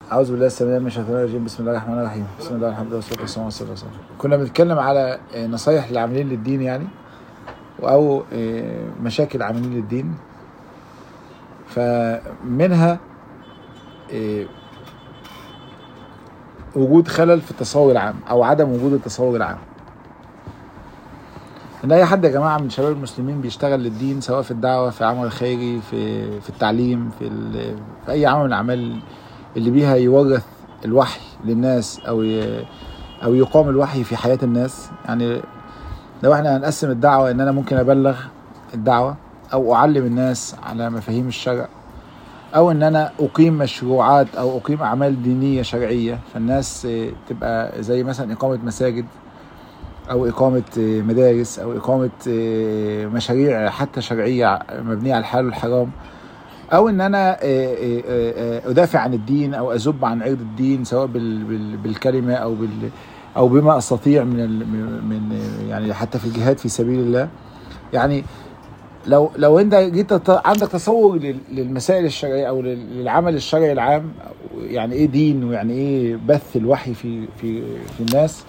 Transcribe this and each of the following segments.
أعوذ بالله السميع من الشيطان الرجيم بسم الله الرحمن الرحيم بسم الله الحمد لله والصلاة والسلام على رسول الله كنا بنتكلم على آه، نصايح للعاملين للدين يعني أو آه، مشاكل العاملين للدين فمنها آه، وجود خلل في التصور العام أو عدم وجود التصور العام ان اي حد يا جماعه من شباب المسلمين بيشتغل للدين سواء في الدعوه في عمل خيري في في التعليم في ال- في اي عمل من الاعمال اللي بيها يورث الوحي للناس او ي- او يقام الوحي في حياه الناس يعني لو احنا هنقسم الدعوه ان انا ممكن ابلغ الدعوه او اعلم الناس على مفاهيم الشرع او ان انا اقيم مشروعات او اقيم اعمال دينيه شرعيه فالناس آه، تبقى زي مثلا اقامه مساجد او اقامه آه، مدارس او اقامه آه، مشاريع حتى شرعيه مبنيه على الحلال والحرام او ان انا آه، آه، آه، ادافع عن الدين او اذب عن عرض الدين سواء بال- بال- بالكلمه او بال او بما استطيع من ال- من يعني حتى في الجهاد في سبيل الله يعني لو لو انت جيت تط- عندك تصور لل- للمسائل الشرعيه او لل- للعمل الشرعي العام يعني ايه دين ويعني ايه بث الوحي في في في الناس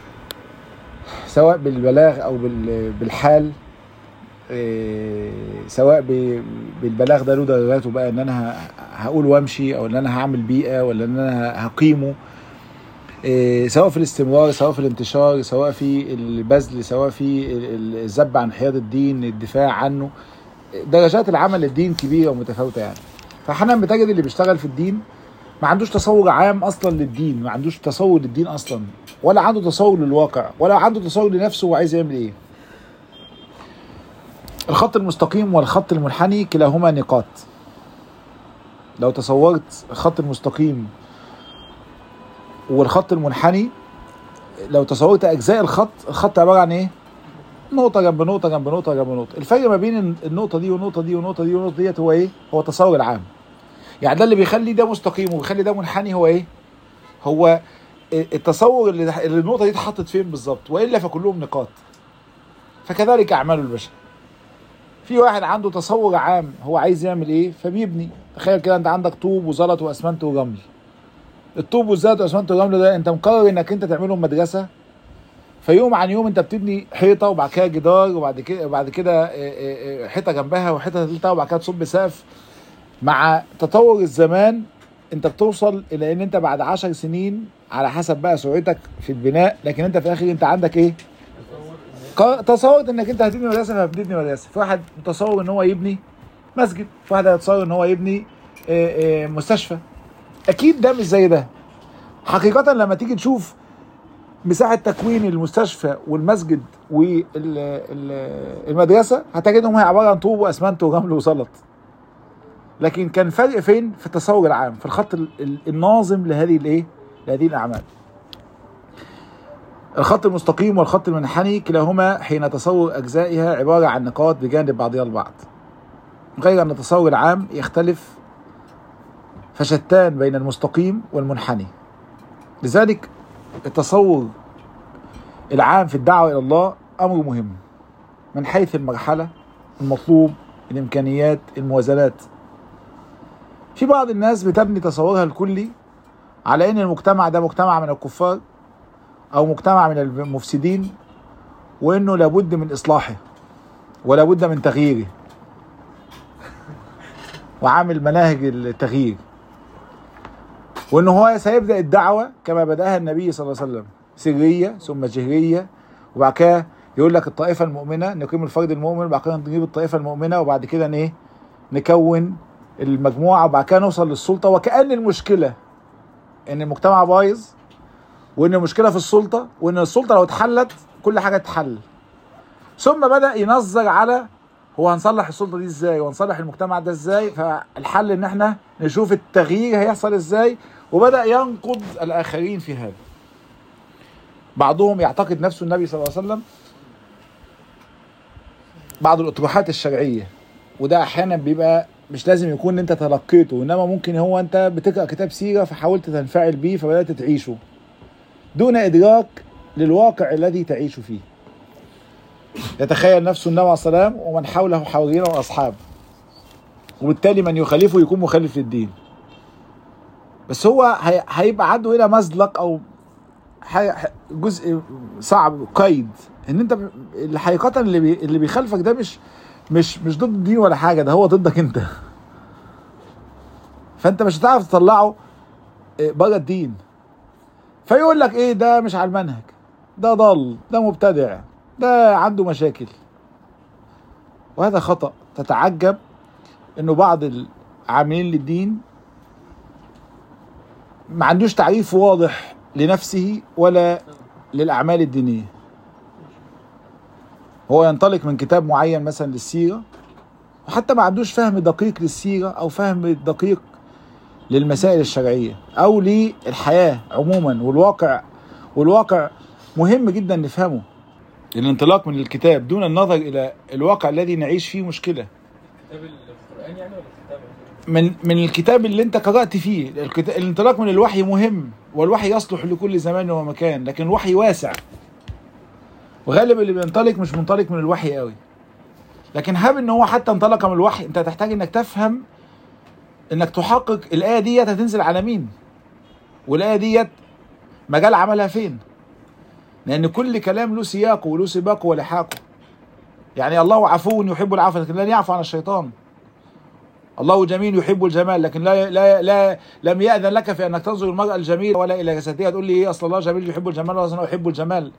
سواء بالبلاغ او بال- بالحال إيه، سواء ب- بالبلاغ ده له درجاته بقى ان انا ه- هقول وامشي او ان انا هعمل بيئه ولا ان انا هقيمه إيه، سواء في الاستمرار سواء في الانتشار سواء في البذل سواء في ال- ال- الذب عن حياد الدين الدفاع عنه درجات العمل للدين كبيره ومتفاوته يعني فاحيانا بتجد اللي بيشتغل في الدين ما عندوش تصور عام اصلا للدين ما عندوش تصور للدين اصلا ولا عنده تصور للواقع ولا عنده تصور لنفسه وعايز يعمل ايه الخط المستقيم والخط المنحني كلاهما نقاط لو تصورت الخط المستقيم والخط المنحني لو تصورت اجزاء الخط الخط عباره عن ايه نقطة جنب نقطة جنب نقطة جنب نقطة الفرق ما بين النقطة دي والنقطة دي والنقطة دي والنقطة ديت هو ايه هو التصور العام يعني ده اللي بيخلي ده مستقيم وبيخلي ده منحني هو ايه هو التصور اللي اللي النقطة دي اتحطت فين بالظبط والا فكلهم نقاط فكذلك اعمال البشر في واحد عنده تصور عام هو عايز يعمل ايه فبيبني تخيل كده انت عندك طوب وزلط واسمنت وجمل الطوب والزلط والاسمنت والجمل ده انت مقرر انك انت تعملهم مدرسه فيوم عن يوم انت بتبني حيطه وبعد كده جدار وبعد كده وبعد كده اه، اه، اه، حيطه جنبها وحيطه ثالثه وبعد كده تصب سقف مع تطور الزمان انت بتوصل الى ان انت بعد عشر سنين على حسب بقى سرعتك في البناء لكن انت في الاخر انت عندك ايه؟ قا- تصورت انك انت هتبني مدرسه فهتبني مدرسه في واحد متصور ان هو يبني مسجد في واحد هيتصور ان هو يبني اه، اه، مستشفى اكيد ده مش زي ده حقيقه لما تيجي تشوف مساحه تكوين المستشفى والمسجد والمدرسه هتجدهم هي عباره عن طوب واسمنت وجمل وزلط لكن كان فرق فين في التصور العام في الخط ال- ال- الناظم لهذه الايه لهذه الاعمال الخط المستقيم والخط المنحني كلاهما حين تصور اجزائها عباره عن نقاط بجانب بعضها البعض غير ان التصور العام يختلف فشتان بين المستقيم والمنحني لذلك التصور العام في الدعوه الى الله امر مهم من حيث المرحله المطلوب الامكانيات الموازنات في بعض الناس بتبني تصورها الكلي على ان المجتمع ده مجتمع من الكفار او مجتمع من المفسدين وانه لابد من اصلاحه ولا بد من تغييره وعامل مناهج التغيير وان هو سيبدا الدعوه كما بداها النبي صلى الله عليه وسلم سريه ثم جهريه وبعد كده يقول لك الطائفه المؤمنه نقيم الفرد المؤمن وبعد كده نجيب الطائفه المؤمنه وبعد كده ايه نكون المجموعه وبعد كده نوصل للسلطه وكأن المشكله ان المجتمع بايظ وان المشكله في السلطه وان السلطه لو اتحلت كل حاجه تتحل ثم بدا ينظر على هو هنصلح السلطه دي ازاي وهنصلح المجتمع ده ازاي فالحل ان احنا نشوف التغيير هيحصل ازاي وبدا ينقض الاخرين في هذا بعضهم يعتقد نفسه النبي صلى الله عليه وسلم بعض الاطروحات الشرعيه وده احيانا بيبقى مش لازم يكون انت تلقيته انما ممكن هو انت بتقرا كتاب سيره فحاولت تنفعل بيه فبدات تعيشه دون ادراك للواقع الذي تعيش فيه يتخيل نفسه النبي عليه السلام ومن حوله حوالينا واصحاب وبالتالي من يخالفه يكون مخالف للدين بس هو هي- هيبقى عنده هنا مزلق او ح- ح- جزء صعب قيد ان انت ب- اللي حقيقه اللي بي اللي بيخالفك ده مش مش مش ضد الدين ولا حاجه ده هو ضدك انت فانت مش هتعرف تطلعه بره الدين فيقول لك ايه ده مش على المنهج ده ضل ده مبتدع ده عنده مشاكل وهذا خطأ تتعجب انه بعض العاملين للدين ما عندوش تعريف واضح لنفسه ولا للأعمال الدينية هو ينطلق من كتاب معين مثلا للسيرة وحتى ما عندوش فهم دقيق للسيرة أو فهم دقيق للمسائل الشرعية أو للحياة عموما والواقع والواقع مهم جدا نفهمه الانطلاق من الكتاب دون النظر إلى الواقع الذي نعيش فيه مشكلة كتاب القرآن يعني ولا كتاب من من الكتاب اللي انت قرأت فيه الكتا- الانطلاق من الوحي مهم والوحي يصلح لكل زمان ومكان لكن الوحي واسع وغالب اللي بينطلق مش منطلق من الوحي قوي لكن هاب ان هو حتى انطلق من الوحي انت هتحتاج انك تفهم انك تحقق الايه ديت هتنزل على مين والايه ديت مجال عملها فين لان كل كلام له سياقه وله سباقه ولحاقه يعني الله عفو يحب العفو لكن لن يعفو عن الشيطان الله جميل يحب الجمال لكن لا لا لا لم يأذن لك في انك تنظر المرأة الجميلة ولا الى جسدها تقول لي ايه اصل الله جميل يحب الجمال وانا احب الجمال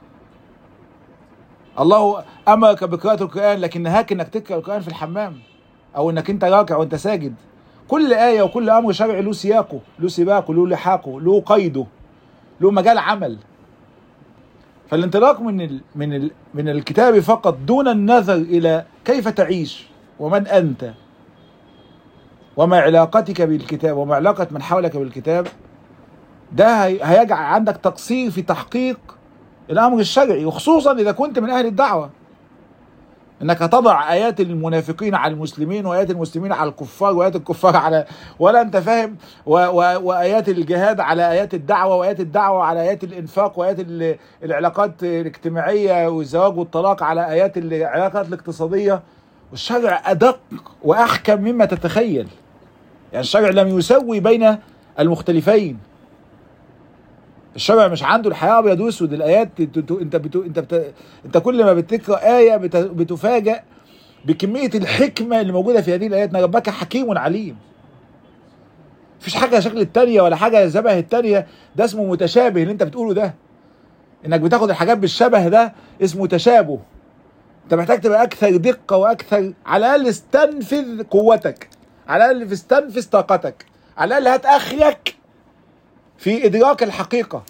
الله امرك بقراءة القرآن لكن نهاك انك تقرأ القرآن في الحمام او انك انت راكع وانت ساجد كل آية وكل امر شرعي له سياقه له سباقه له لحاقه له قيده له مجال عمل فالانطلاق من ال من ال من الكتاب فقط دون النظر الى كيف تعيش ومن انت وما علاقتك بالكتاب وما علاقة من حولك بالكتاب ده هي- هيجعل عندك تقصير في تحقيق الأمر الشرعي وخصوصا إذا كنت من أهل الدعوة انك هتضع ايات المنافقين على المسلمين وايات المسلمين على الكفار وايات الكفار على ولا انت فاهم و... و... وايات الجهاد على ايات الدعوه وايات الدعوه على ايات الانفاق وايات ال... العلاقات الاجتماعيه والزواج والطلاق على ايات العلاقات الاقتصاديه والشرع ادق واحكم مما تتخيل يعني الشرع لم يسوي بين المختلفين الشرع مش عنده الحياه ابيض واسود الايات ت- ت- انت بتو انت بت... انت كل ما بتقرا ايه بت... بتفاجأ بكميه الحكمه اللي موجوده في هذه الايات ان ربك حكيم عليم مفيش حاجه شكل التانية ولا حاجه شبه التانية ده اسمه متشابه اللي انت بتقوله ده انك بتاخد الحاجات بالشبه ده اسمه تشابه انت محتاج تبقى اكثر دقه واكثر على الاقل استنفذ قوتك على الاقل استنفذ طاقتك على الاقل هات اخرك في ادراك الحقيقه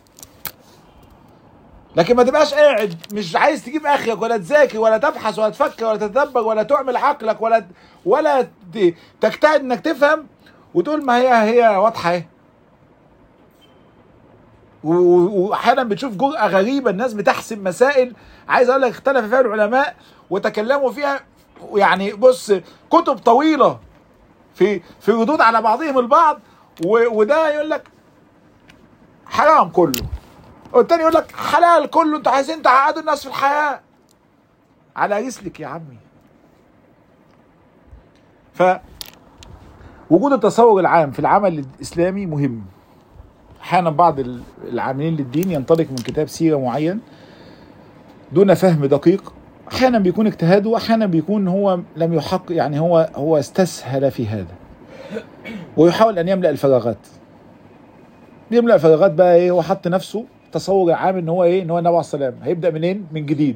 لكن ما تبقاش قاعد مش عايز تجيب اخرك ولا تذاكر ولا تبحث ولا تفكر ولا تتدبر ولا تعمل عقلك ولا ولا ت- تجتهد انك تفهم وتقول ما هي هي واضحه اهي و- و- واحيانا بتشوف جرأة غريبة الناس بتحسم مسائل عايز اقول لك اختلف فيها العلماء وتكلموا فيها يعني بص كتب طويلة في في ردود على بعضهم البعض و- وده يقول لك حرام كله والتاني يقول لك حلال كله انتوا عايزين تعقدوا الناس في الحياة على رسلك يا عمي ف وجود التصور العام في العمل الاسلامي مهم احيانا بعض ال- العاملين للدين ينطلق من كتاب سيره معين دون فهم دقيق احيانا بيكون اجتهاده واحيانا بيكون هو لم يحقق يعني هو هو استسهل في هذا ويحاول ان يملا الفراغات يملا الفراغات بقى ايه هو حط نفسه تصور عام ان هو ايه ان هو النبي عليه السلام هيبدا منين من جديد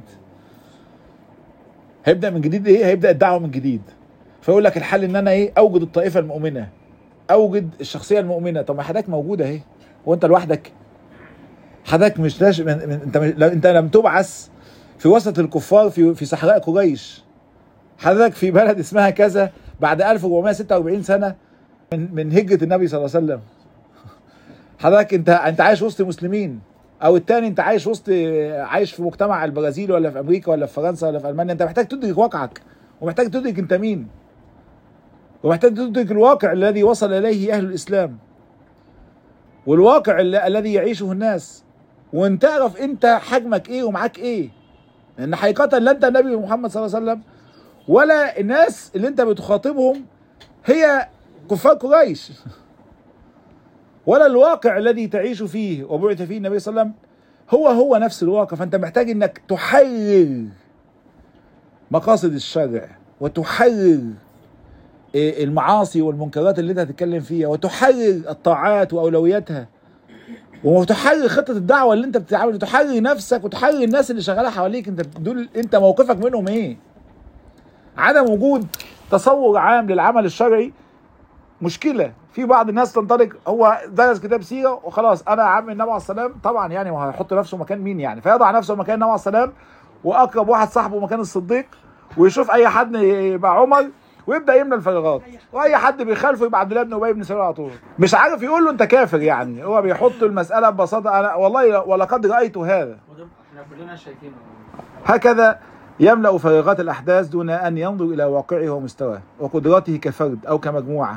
هيبدا من جديد ايه هيبدا الدعوه من جديد فيقول لك الحل ان انا ايه اوجد الطائفه المؤمنه اوجد الشخصيه المؤمنه طب ما حضرتك موجوده اهي هو انت لوحدك حضرتك مش لاش من من انت مش لو انت لم تبعث في وسط الكفار في في صحراء قريش حضرتك في بلد اسمها كذا بعد 1446 سنه من من هجره النبي صلى الله عليه وسلم حضرتك انت انت عايش وسط مسلمين او التاني انت عايش وسط عايش في مجتمع البرازيل ولا في امريكا ولا في فرنسا ولا في المانيا انت محتاج تدرك واقعك ومحتاج تدرك انت مين ومحتاج تدرك الواقع الذي وصل اليه اهل الاسلام والواقع ال- الذي يعيشه الناس وان تعرف انت حجمك ايه ومعاك ايه لان حقيقه لا انت النبي محمد صلى الله عليه وسلم ولا الناس اللي انت بتخاطبهم هي كفار قريش ولا الواقع الذي تعيش فيه وبعث فيه النبي صلى الله عليه وسلم هو هو نفس الواقع فانت محتاج انك تحرر مقاصد الشرع وتحرر إيه، المعاصي والمنكرات اللي انت هتتكلم فيها وتحرر الطاعات واولوياتها وتحرر خطه الدعوه اللي انت بتعمل تحرر نفسك وتحرر الناس اللي شغاله حواليك انت دول انت موقفك منهم ايه عدم وجود تصور عام للعمل الشرعي مشكله في بعض الناس تنطلق هو درس كتاب سيره وخلاص انا عم النبي عليه السلام طبعا يعني وهيحط نفسه مكان مين يعني فيضع نفسه مكان النبي عليه السلام واقرب واحد صاحبه مكان الصديق ويشوف اي حد يبقى عمر ويبدا يملى الفراغات واي حد بيخالفه يبقى عبد الله بن ابي بن سلول على طول مش عارف يقول له انت كافر يعني هو بيحط المساله ببساطه انا والله ولقد رايت هذا وده احنا كلنا شايفينه هكذا يملا فراغات الاحداث دون ان ينظر الى واقعه ومستواه وقدراته كفرد او كمجموعه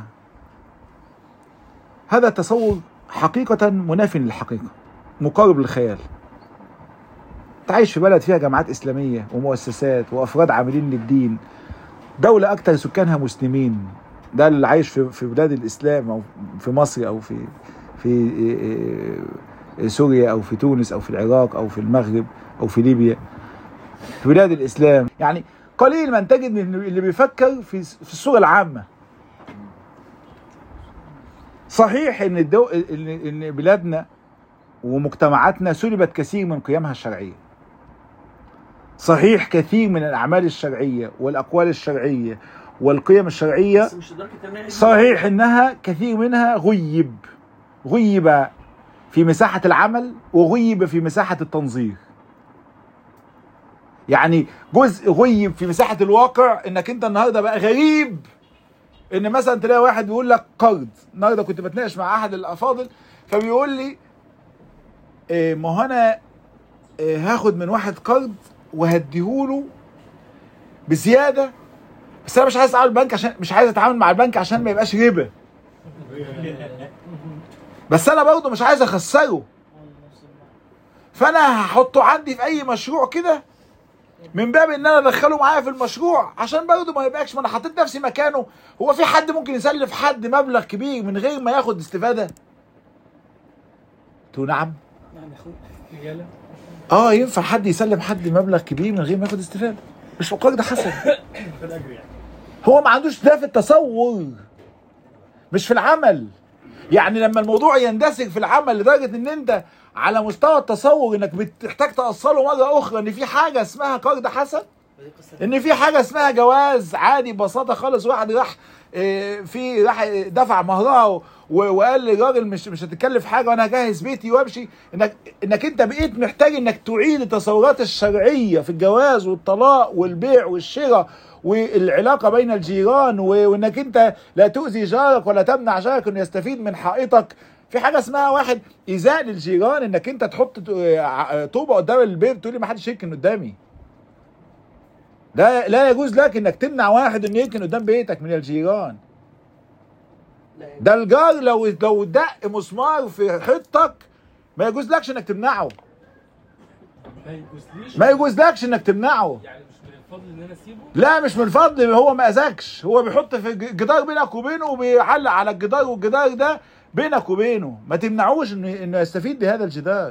هذا تصور حقيقة مناف للحقيقة مقارب للخيال تعيش في بلد فيها جماعات إسلامية ومؤسسات وأفراد عاملين للدين دولة أكثر سكانها مسلمين ده اللي عايش في في بلاد الإسلام أو في مصر أو في في إيه إيه سوريا أو في تونس أو في العراق أو في المغرب أو في ليبيا في بلاد الإسلام يعني قليل من تجد من اللي بيفكر في في الصورة العامة صحيح ان الدو... ان إن بلادنا ومجتمعاتنا سلبت كثير من قيمها الشرعيه. صحيح كثير من الاعمال الشرعيه والاقوال الشرعيه والقيم الشرعيه بس مش لدرجه ان هي صحيح انها كثير منها غيب غيب في مساحه العمل وغيب في مساحه التنظير. يعني جزء غيب في مساحه الواقع انك انت النهارده بقى غريب ان مثلا تلاقي واحد بيقول لك قرض النهارده كنت بتناقش مع احد الافاضل فبيقول لي إيه ما هو انا إيه هاخد من واحد قرض وهديهوله بزياده بس انا مش عايز اتعامل البنك عشان مش عايز اتعامل مع البنك عشان ما يبقاش ربا بس انا برضه مش عايز اخسره فانا هحطه عندي في اي مشروع كده من باب ان انا ادخله معايا في المشروع عشان برضه ما يبقاش ما انا حطيت نفسي مكانه هو في حد ممكن يسلف حد مبلغ كبير من غير ما ياخد استفاده؟ قلت له نعم يعني اخوك رجاله اه ينفع حد يسلم حد مبلغ كبير من غير ما ياخد استفاده مش مقدار ده حسن في الاجر يعني هو ما عندوش ده في التصور مش في العمل يعني لما الموضوع يندسج في العمل لدرجه ان انت على مستوى التصور انك بتحتاج تاصله مره اخرى ان في حاجه اسمها قرض حسن ان في حاجه اسمها جواز عادي ببساطه خالص واحد راح آه، في راح دفع مهرها و- وقال للراجل مش مش هتكلف حاجه وانا هجهز بيتي وامشي انك انك انت بقيت محتاج انك تعيد التصورات الشرعيه في الجواز والطلاق والبيع والشراء والعلاقه بين الجيران و- وانك انت لا تؤذي جارك ولا تمنع جارك انه يستفيد من حائطك في حاجه اسمها واحد ايذاء للجيران انك انت تحط ط- ع- طوبه قدام البيت تقول لي ما حدش يركن قدامي لا لا يجوز لك انك تمنع واحد انه يركن قدام بيتك من الجيران ده الجار لو لو دق مسمار في حيطتك ما يجوز لكش انك تمنعه ما يجوزليش ما يجوز لكش انك تمنعه يعني مش من الفضل ان انا اسيبه لا مش من الفضل هو ما اذاكش هو بيحط في ج- جدار بينك وبينه وبيعلق على الجدار والجدار ده بينك وبينه ما تمنعوش انه انه يستفيد بهذا الجدار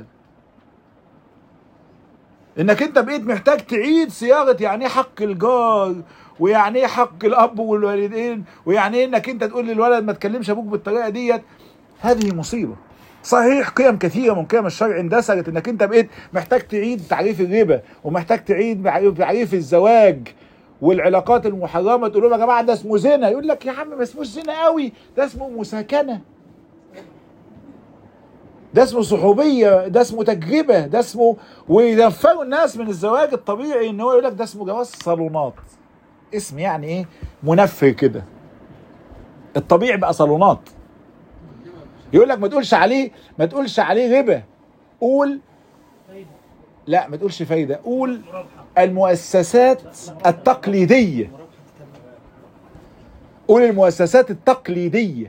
انك انت بقيت محتاج تعيد صياغه يعني ايه حق الجار ويعني ايه حق الاب والوالدين ويعني ايه انك انت تقول للولد ما تكلمش ابوك بالطريقه ديت هذه مصيبه صحيح قيم كثيره من قيم الشرع اندثرت انك انت بقيت محتاج تعيد تعريف الربا ومحتاج تعيد تعريف تعريف الزواج والعلاقات المحرمه تقول لهم يا جماعه ده اسمه زنا يقول لك يا عم ما اسموش زنا قوي ده اسمه مساكنه ده اسمه صحوبيه ده اسمه تجربه ده اسمه وينفروا الناس من الزواج الطبيعي ان هو يقول لك ده اسمه جواز صالونات اسم يعني ايه منفر كده الطبيعي بقى صالونات يقول لك ما تقولش عليه ما تقولش عليه ربا قول لا ما تقولش فايده قول المؤسسات التقليديه قول المؤسسات التقليديه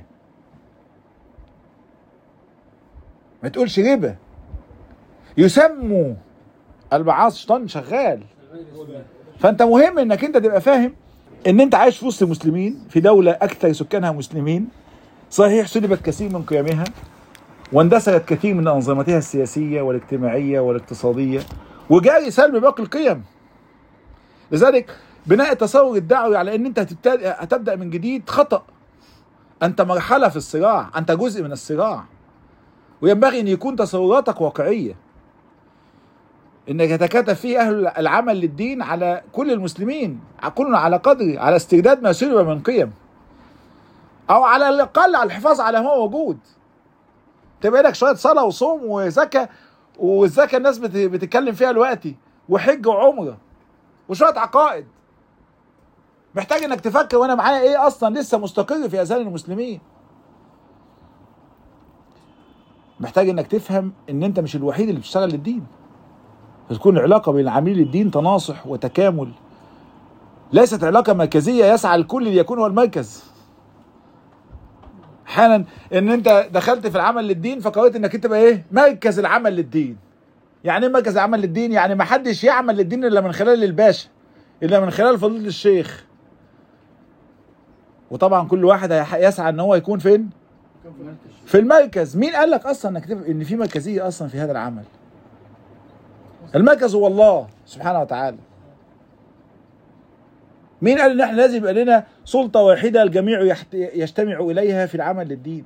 ما تقولش ربا يسموا المعاصي شيطان شغال فانت مهم انك انت تبقى فاهم ان انت عايش في وسط مسلمين في دوله اكثر سكانها مسلمين صحيح سلبت كثير من قيمها واندثرت كثير من انظمتها السياسيه والاجتماعيه والاقتصاديه وجاري سلب باقي القيم لذلك بناء التصور الدعوي على ان انت هتبتدي هتبدا من جديد خطا انت مرحله في الصراع انت جزء من الصراع وينبغي ان يكون تصوراتك واقعيه انك يتكاتف فيه اهل العمل للدين على كل المسلمين كل على قدر على استرداد ما سلب من قيم او على الاقل على الحفاظ على ما هو موجود تبقى لك شويه صلاه وصوم وزكاه والزكاه الناس بت- بتتكلم فيها دلوقتي وحج وعمره وشويه عقائد محتاج انك تفكر وانا معايا ايه اصلا لسه مستقر في اذهان المسلمين محتاج انك تفهم ان انت مش الوحيد اللي بتشتغل للدين تكون العلاقه بين عميل الدين تناصح وتكامل ليست علاقه مركزيه يسعى الكل ليكون هو المركز احيانا ان انت دخلت في العمل للدين فقررت انك انت تبقى ايه مركز العمل للدين يعني ايه مركز العمل للدين يعني ما حدش يعمل للدين الا من خلال الباشا الا من خلال فضيله الشيخ وطبعا كل واحد هيح- يسعى ان هو يكون فين في المركز مين قال لك اصلا انك تبقى ان في مركزيه اصلا في هذا العمل المركز هو الله سبحانه وتعالى مين قال ان احنا لازم يبقى لنا سلطه واحده الجميع يحت- يجتمع اليها في العمل للدين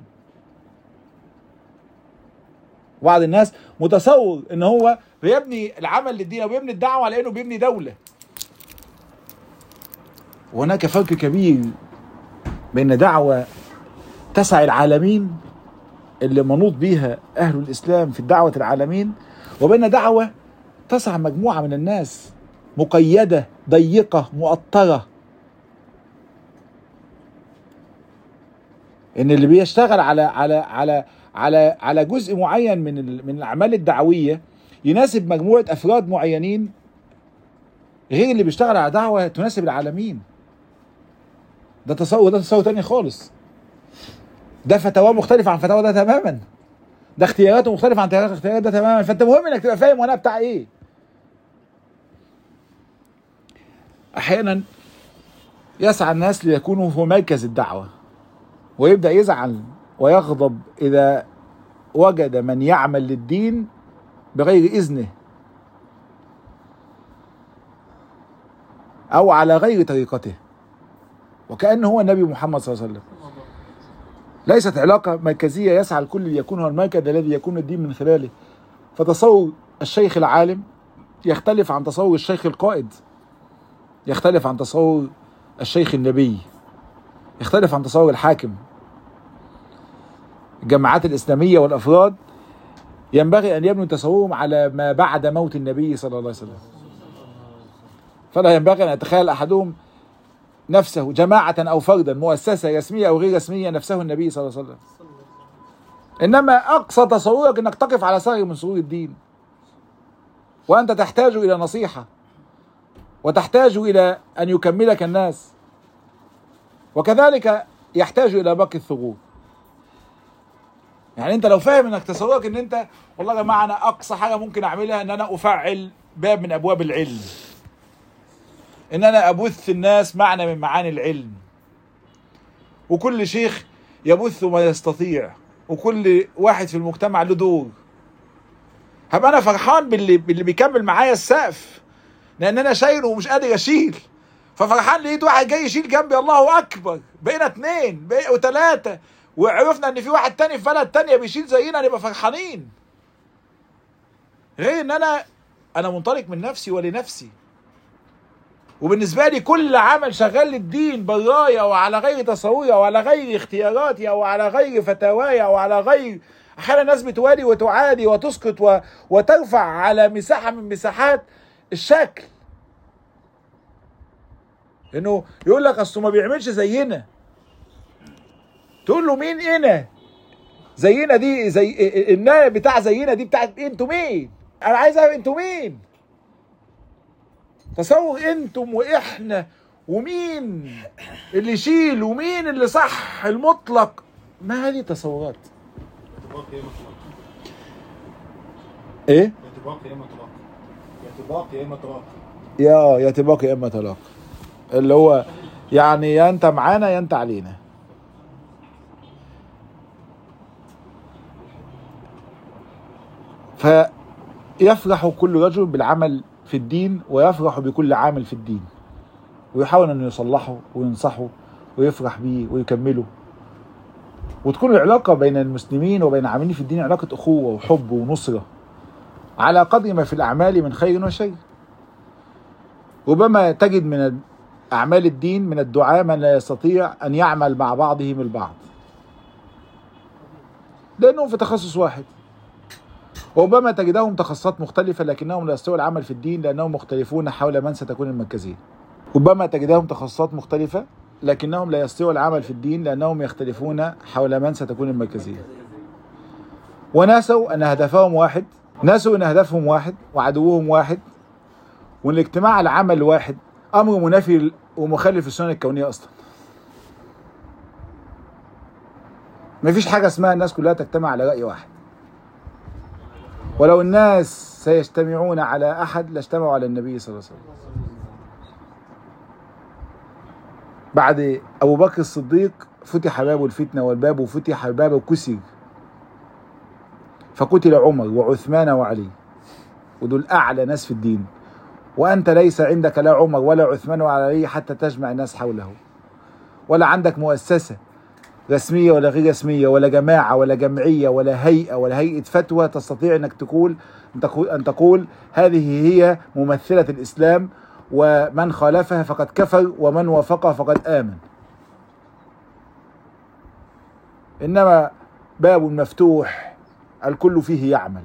بعض الناس متصور ان هو بيبني العمل للدين او بيبني الدعوه على انه بيبني دوله وهناك فرق كبير بين دعوه تسع العالمين اللي منوط بيها اهل الاسلام في دعوه العالمين وبين دعوه تسع مجموعه من الناس مقيده ضيقه مؤطره ان اللي بيشتغل على على على على على جزء معين من ال- من الاعمال الدعويه يناسب مجموعه افراد معينين غير اللي بيشتغل على دعوه تناسب العالمين ده تصور ده تصور تاني خالص ده فتاوى مختلفة عن فتاوى ده تماما ده اختياراته مختلفة عن اختيارات اختيارات ده تماما فانت مهم انك تبقى فاهم وانا بتاع ايه احيانا يسعى الناس ليكونوا في مركز الدعوة ويبدأ يزعل ويغضب إذا وجد من يعمل للدين بغير إذنه أو على غير طريقته وكأنه هو النبي محمد صلى الله عليه وسلم ليست علاقة مركزية يسعى الكل ليكون هو المركز الذي يكون الدين من خلاله فتصور الشيخ العالم يختلف عن تصور الشيخ القائد يختلف عن تصور الشيخ النبي يختلف عن تصور الحاكم الجماعات الإسلامية والأفراد ينبغي أن يبنوا تصورهم على ما بعد موت النبي صلى الله عليه وسلم فلا ينبغي أن يتخيل أحدهم نفسه جماعة أو فردا مؤسسة رسمية أو غير رسمية نفسه النبي صلى الله عليه وسلم إنما أقصى تصورك أنك تقف على ثغر من ثغور الدين وأنت تحتاج إلى نصيحة وتحتاج إلى أن يكملك الناس وكذلك يحتاج إلى باقي الثغور يعني أنت لو فاهم أنك تصورك أن أنت والله يا جماعة أنا أقصى حاجة ممكن أعملها أن أنا أفعل باب من أبواب العلم ان انا ابث الناس معنى من معاني العلم وكل شيخ يبث ما يستطيع وكل واحد في المجتمع له دور هبقى انا فرحان باللي باللي بيكمل معايا السقف لان انا شايل ومش قادر اشيل ففرحان لقيت واحد جاي يشيل جنبي الله اكبر بقينا اتنين بقينا وتلاته وعرفنا ان في واحد تاني في بلد تانية بيشيل زينا نبقى فرحانين غير ان انا انا منطلق من نفسي ولنفسي وبالنسبة لي كل عمل شغال للدين برايا وعلى غير تصوري او على غير اختياراتي او على غير فتاواي او على غير احيانا الناس بتوالي وتعادي وتسقط و... وترفع على مساحة من مساحات الشكل انه يقول لك اصله ما بيعملش زينا تقول له مين انا زينا دي زي النايه بتاع زينا دي بتاعت انتوا مين انا عايز اعرف انتوا مين تصور انتم واحنا ومين اللي يشيل ومين اللي صح المطلق ما هذه تصورات يتباقي يا مطلق ايه يتباقي يا مطلق يتباقي يا مطلق يا يا تباقي يا اما طلاق اللي هو يعني يا انت معانا يا انت علينا فيفرح كل رجل بالعمل في الدين ويفرح بكل عامل في الدين ويحاول انه يصلحه وينصحه ويفرح بيه ويكمله وتكون العلاقة بين المسلمين وبين عاملين في الدين علاقة أخوة وحب ونصرة على قدر ما في الأعمال من خير وشر ربما تجد من أعمال الدين من الدعاء من لا يستطيع أن يعمل مع بعضهم البعض لأنهم في تخصص واحد وربما تجدهم تخصصات مختلفة لكنهم لا يستوى العمل في الدين لأنهم مختلفون حول من ستكون المركزية ربما تجدهم تخصصات مختلفة لكنهم لا يستوى العمل في الدين لأنهم يختلفون حول من ستكون المركزية وناسوا أن هدفهم واحد ناسوا أن هدفهم واحد وعدوهم واحد وأن الاجتماع على عمل واحد أمر منافي ومخالف للسنن الكونية أصلا مفيش حاجة اسمها الناس كلها تجتمع على رأي واحد ولو الناس سيجتمعون على أحد لاجتمعوا على النبي صلى الله عليه وسلم بعد أبو بكر الصديق فتح باب الفتنة والباب فتح باب كسر فقتل عمر وعثمان وعلي ودول أعلى ناس في الدين وأنت ليس عندك لا عمر ولا عثمان ولا علي حتى تجمع الناس حوله ولا عندك مؤسسة رسمية ولا غير رسمية ولا جماعة ولا جمعية ولا هيئة ولا هيئة فتوى تستطيع أنك تقول أن تقول هذه هي ممثلة الإسلام ومن خالفها فقد كفر ومن وافقها فقد آمن إنما باب مفتوح الكل فيه يعمل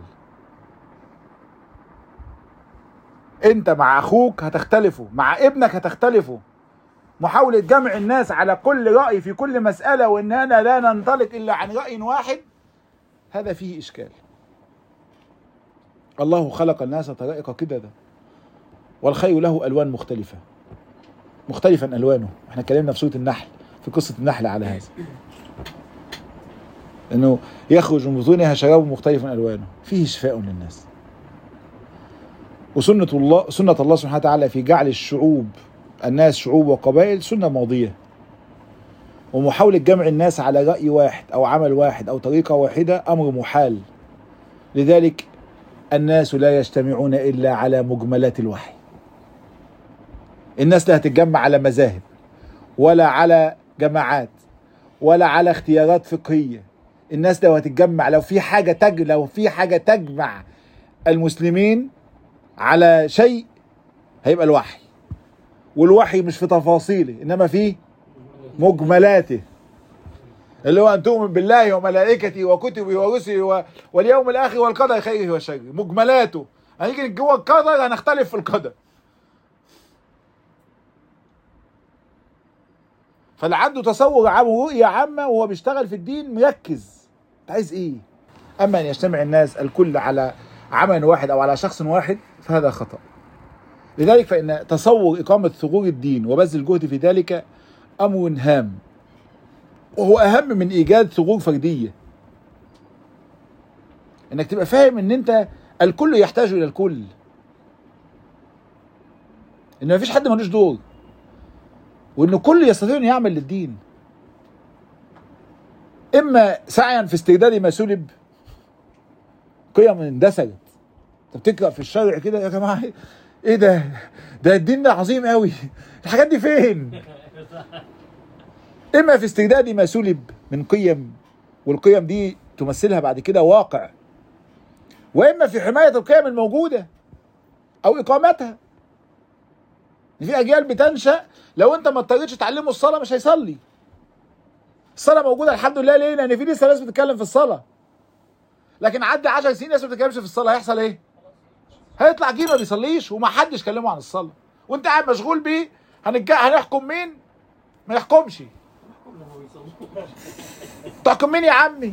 انت مع اخوك هتختلفوا مع ابنك هتختلفوا محاولة جمع الناس على كل رأي في كل مسألة وإننا لا ننطلق إلا عن رأي واحد هذا فيه إشكال الله خلق الناس طرائق كده ده والخير له ألوان مختلفة مختلفا ألوانه احنا اتكلمنا في سورة النحل في قصة النحل على هذا انه يخرج من بطونها شراب مختلف ألوانه فيه شفاء للناس وسنة الله سنة الله سبحانه وتعالى في جعل الشعوب الناس شعوب وقبائل سنة ماضية ومحاولة جمع الناس على رأي واحد أو عمل واحد أو طريقة واحدة أمر محال لذلك الناس لا يجتمعون إلا على مجملات الوحي الناس لا هتتجمع على مذاهب ولا على جماعات ولا على اختيارات فقهية الناس لو هتتجمع لو في حاجة تج لو في حاجة تجمع المسلمين على شيء هيبقى الوحي والوحي مش في تفاصيله انما في مجملاته اللي هو ان تؤمن بالله وملائكته وكتبه ورسله و... واليوم الاخر والقدر خيره وشره مجملاته هنيجي جوه القدر هنختلف في القدر فاللي عنده تصور عام ورؤية عامة وهو بيشتغل في الدين مركز انت عايز ايه اما ان يجتمع الناس الكل على عمل واحد او على شخص واحد فهذا خطأ لذلك فإن تصور إقامة ثغور الدين وبذل الجهد في ذلك أمر هام وهو أهم من إيجاد ثغور فردية إنك تبقى فاهم إن أنت الكل يحتاج إلى الكل إن مفيش حد ملوش دور وإن الكل يستطيع أن يعمل للدين إما سعيا في استجداد ما سلب قيم اندثرت انت بتقرا في الشرع كده يا جماعه ايه ده ده الدين ده عظيم قوي الحاجات دي فين اما في استجداد ما سلب من قيم والقيم دي تمثلها بعد كده واقع واما في حمايه القيم الموجوده او اقامتها في اجيال بتنشا لو انت ما اضطريتش تعلمه الصلاه مش هيصلي الصلاه موجوده الحمد لله ليه لان في لسه ناس بتتكلم في الصلاه لكن عدى 10 سنين ناس ما بتتكلمش في الصلاه هيحصل ايه هيطلع جيل ما بيصليش وما حدش كلمه عن الصلاه وانت قاعد مشغول بيه هنجا هنحكم مين ما يحكمش تحكم مين يا عمي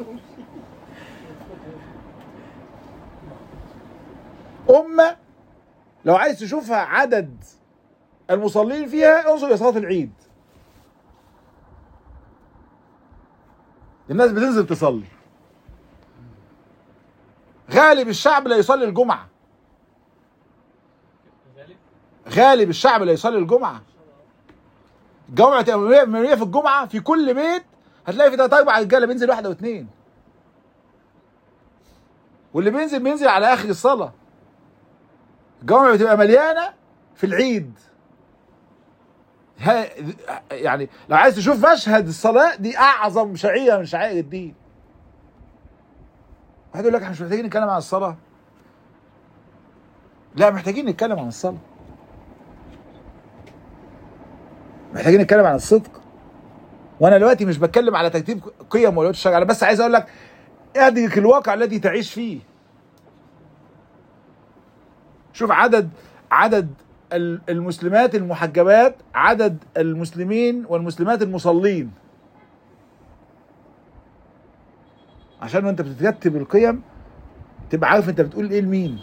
أمة لو عايز تشوفها عدد المصلين فيها انظر إلى صلاة العيد الناس بتنزل تصلي غالب الشعب لا يصلي الجمعة ذلك غالب الشعب لا يصلي الجمعة الجمعة تبقى ممنوعية في الجمعة في كل بيت هتلاقي في تلات أربع رجالة بينزل واحد أو اتنين واللي بينزل بينزل على اخر الصلاه الجوامع بتبقى مليانه في العيد ها- يعني لو عايز تشوف مشهد الصلاه دي اعظم شعيره من شعائر الدين واحد يقول لك احنا مش محتاجين نتكلم عن الصلاه لا محتاجين نتكلم عن الصلاه محتاجين نتكلم عن الصدق وانا دلوقتي مش بتكلم على ترتيب قيم ولا الشرع انا بس عايز اقول لك ادرك الواقع الذي تعيش فيه شوف عدد عدد ال- المسلمات المحجبات عدد المسلمين والمسلمات المصلين عشان وانت بترتب القيم تبقى عارف انت بتقول ايه لمين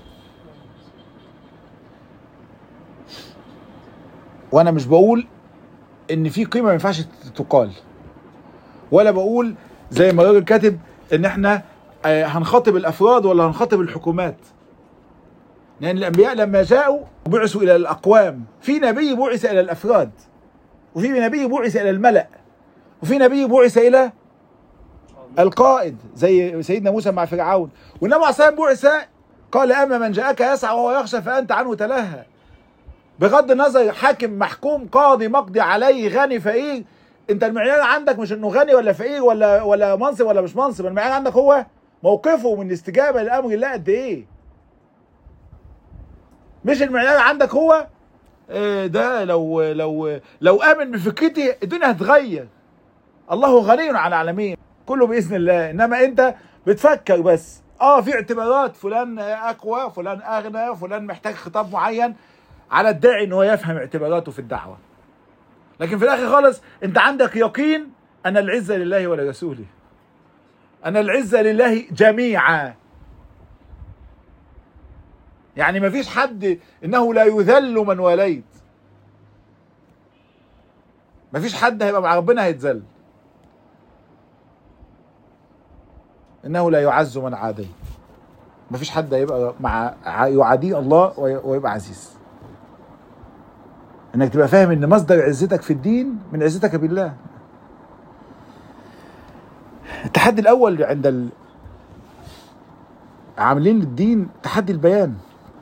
وانا مش بقول ان في قيمه ما ينفعش تقال ولا بقول زي ما الراجل كاتب ان احنا آه، هنخاطب الافراد ولا هنخاطب الحكومات لان الانبياء لما جاءوا بعثوا الى الاقوام في نبي بعث الى الافراد وفي نبي بعث الى الملا وفي نبي بعث الى القائد زي سيدنا موسى مع فرعون والنبي عليه الصلاه والسلام بعث قال اما من جاءك يسعى وهو يخشى فانت عنه تلهى بغض النظر حاكم محكوم قاضي مقضي عليه غني فقير انت المعيار عندك مش انه غني ولا فقير ولا ولا منصب ولا مش منصب المعيار عندك هو موقفه من الاستجابه لامر الله قد ايه مش المعيار عندك هو آه، ده لو لو لو امن بفكرتي الدنيا هتتغير الله غني عن العالمين كله باذن الله انما انت بتفكر بس اه في اعتبارات فلان اقوى فلان اغنى فلان محتاج خطاب معين على الداعي ان هو يفهم اعتباراته في الدعوه لكن في الاخر خالص انت عندك يقين ان العزه لله ولرسوله ان العزه لله جميعا يعني ما فيش حد انه لا يذل من واليت ما فيش حد هيبقى مع ربنا هيتذل انه لا يعز من عاديه ما فيش حد هيبقى مع يعادي الله وي- ويبقى عزيز انك تبقى فاهم ان مصدر عزتك في الدين من عزتك بالله التحدي الاول عند ال... عاملين للدين تحدي البيان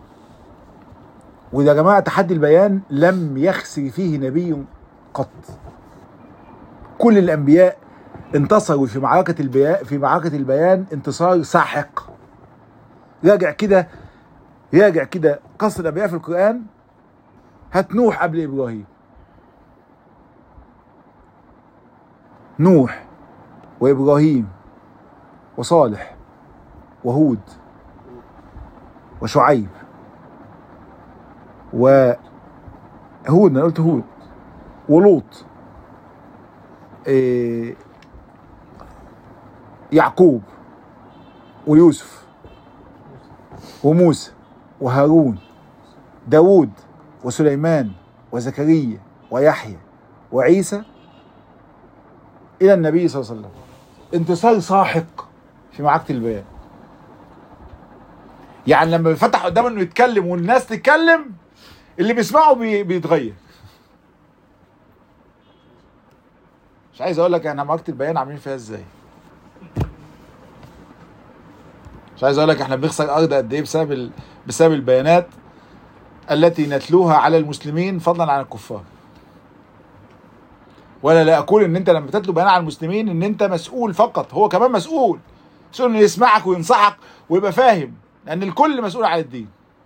ويا جماعه تحدي البيان لم يخسر فيه نبي قط كل الانبياء انتصروا في معركه البيان في معركه البيان انتصار ساحق راجع كده راجع كده قصر الانبياء في القران هات نوح قبل ابراهيم نوح وابراهيم وصالح وهود وشعيب وهود انا قلت هود ولوط إيه يعقوب ويوسف وموسى وهارون داوود وسليمان وزكريا ويحيى وعيسى إلى النبي صلى الله عليه وسلم انتصار ساحق في معركة البيان يعني لما بيفتح قدامه انه يتكلم والناس تتكلم اللي بيسمعه بي بيتغير مش عايز اقول لك احنا معركة البيان عاملين فيها ازاي مش عايز اقول لك احنا بنخسر ارض قد ايه بسبب ال... بسبب البيانات التي نتلوها على المسلمين فضلا عن الكفار ولا لا اقول ان انت لما تتلو بيان على المسلمين ان انت مسؤول فقط هو كمان مسؤول مسؤول انه يسمعك وينصحك ويبقى فاهم لان الكل مسؤول عن الدين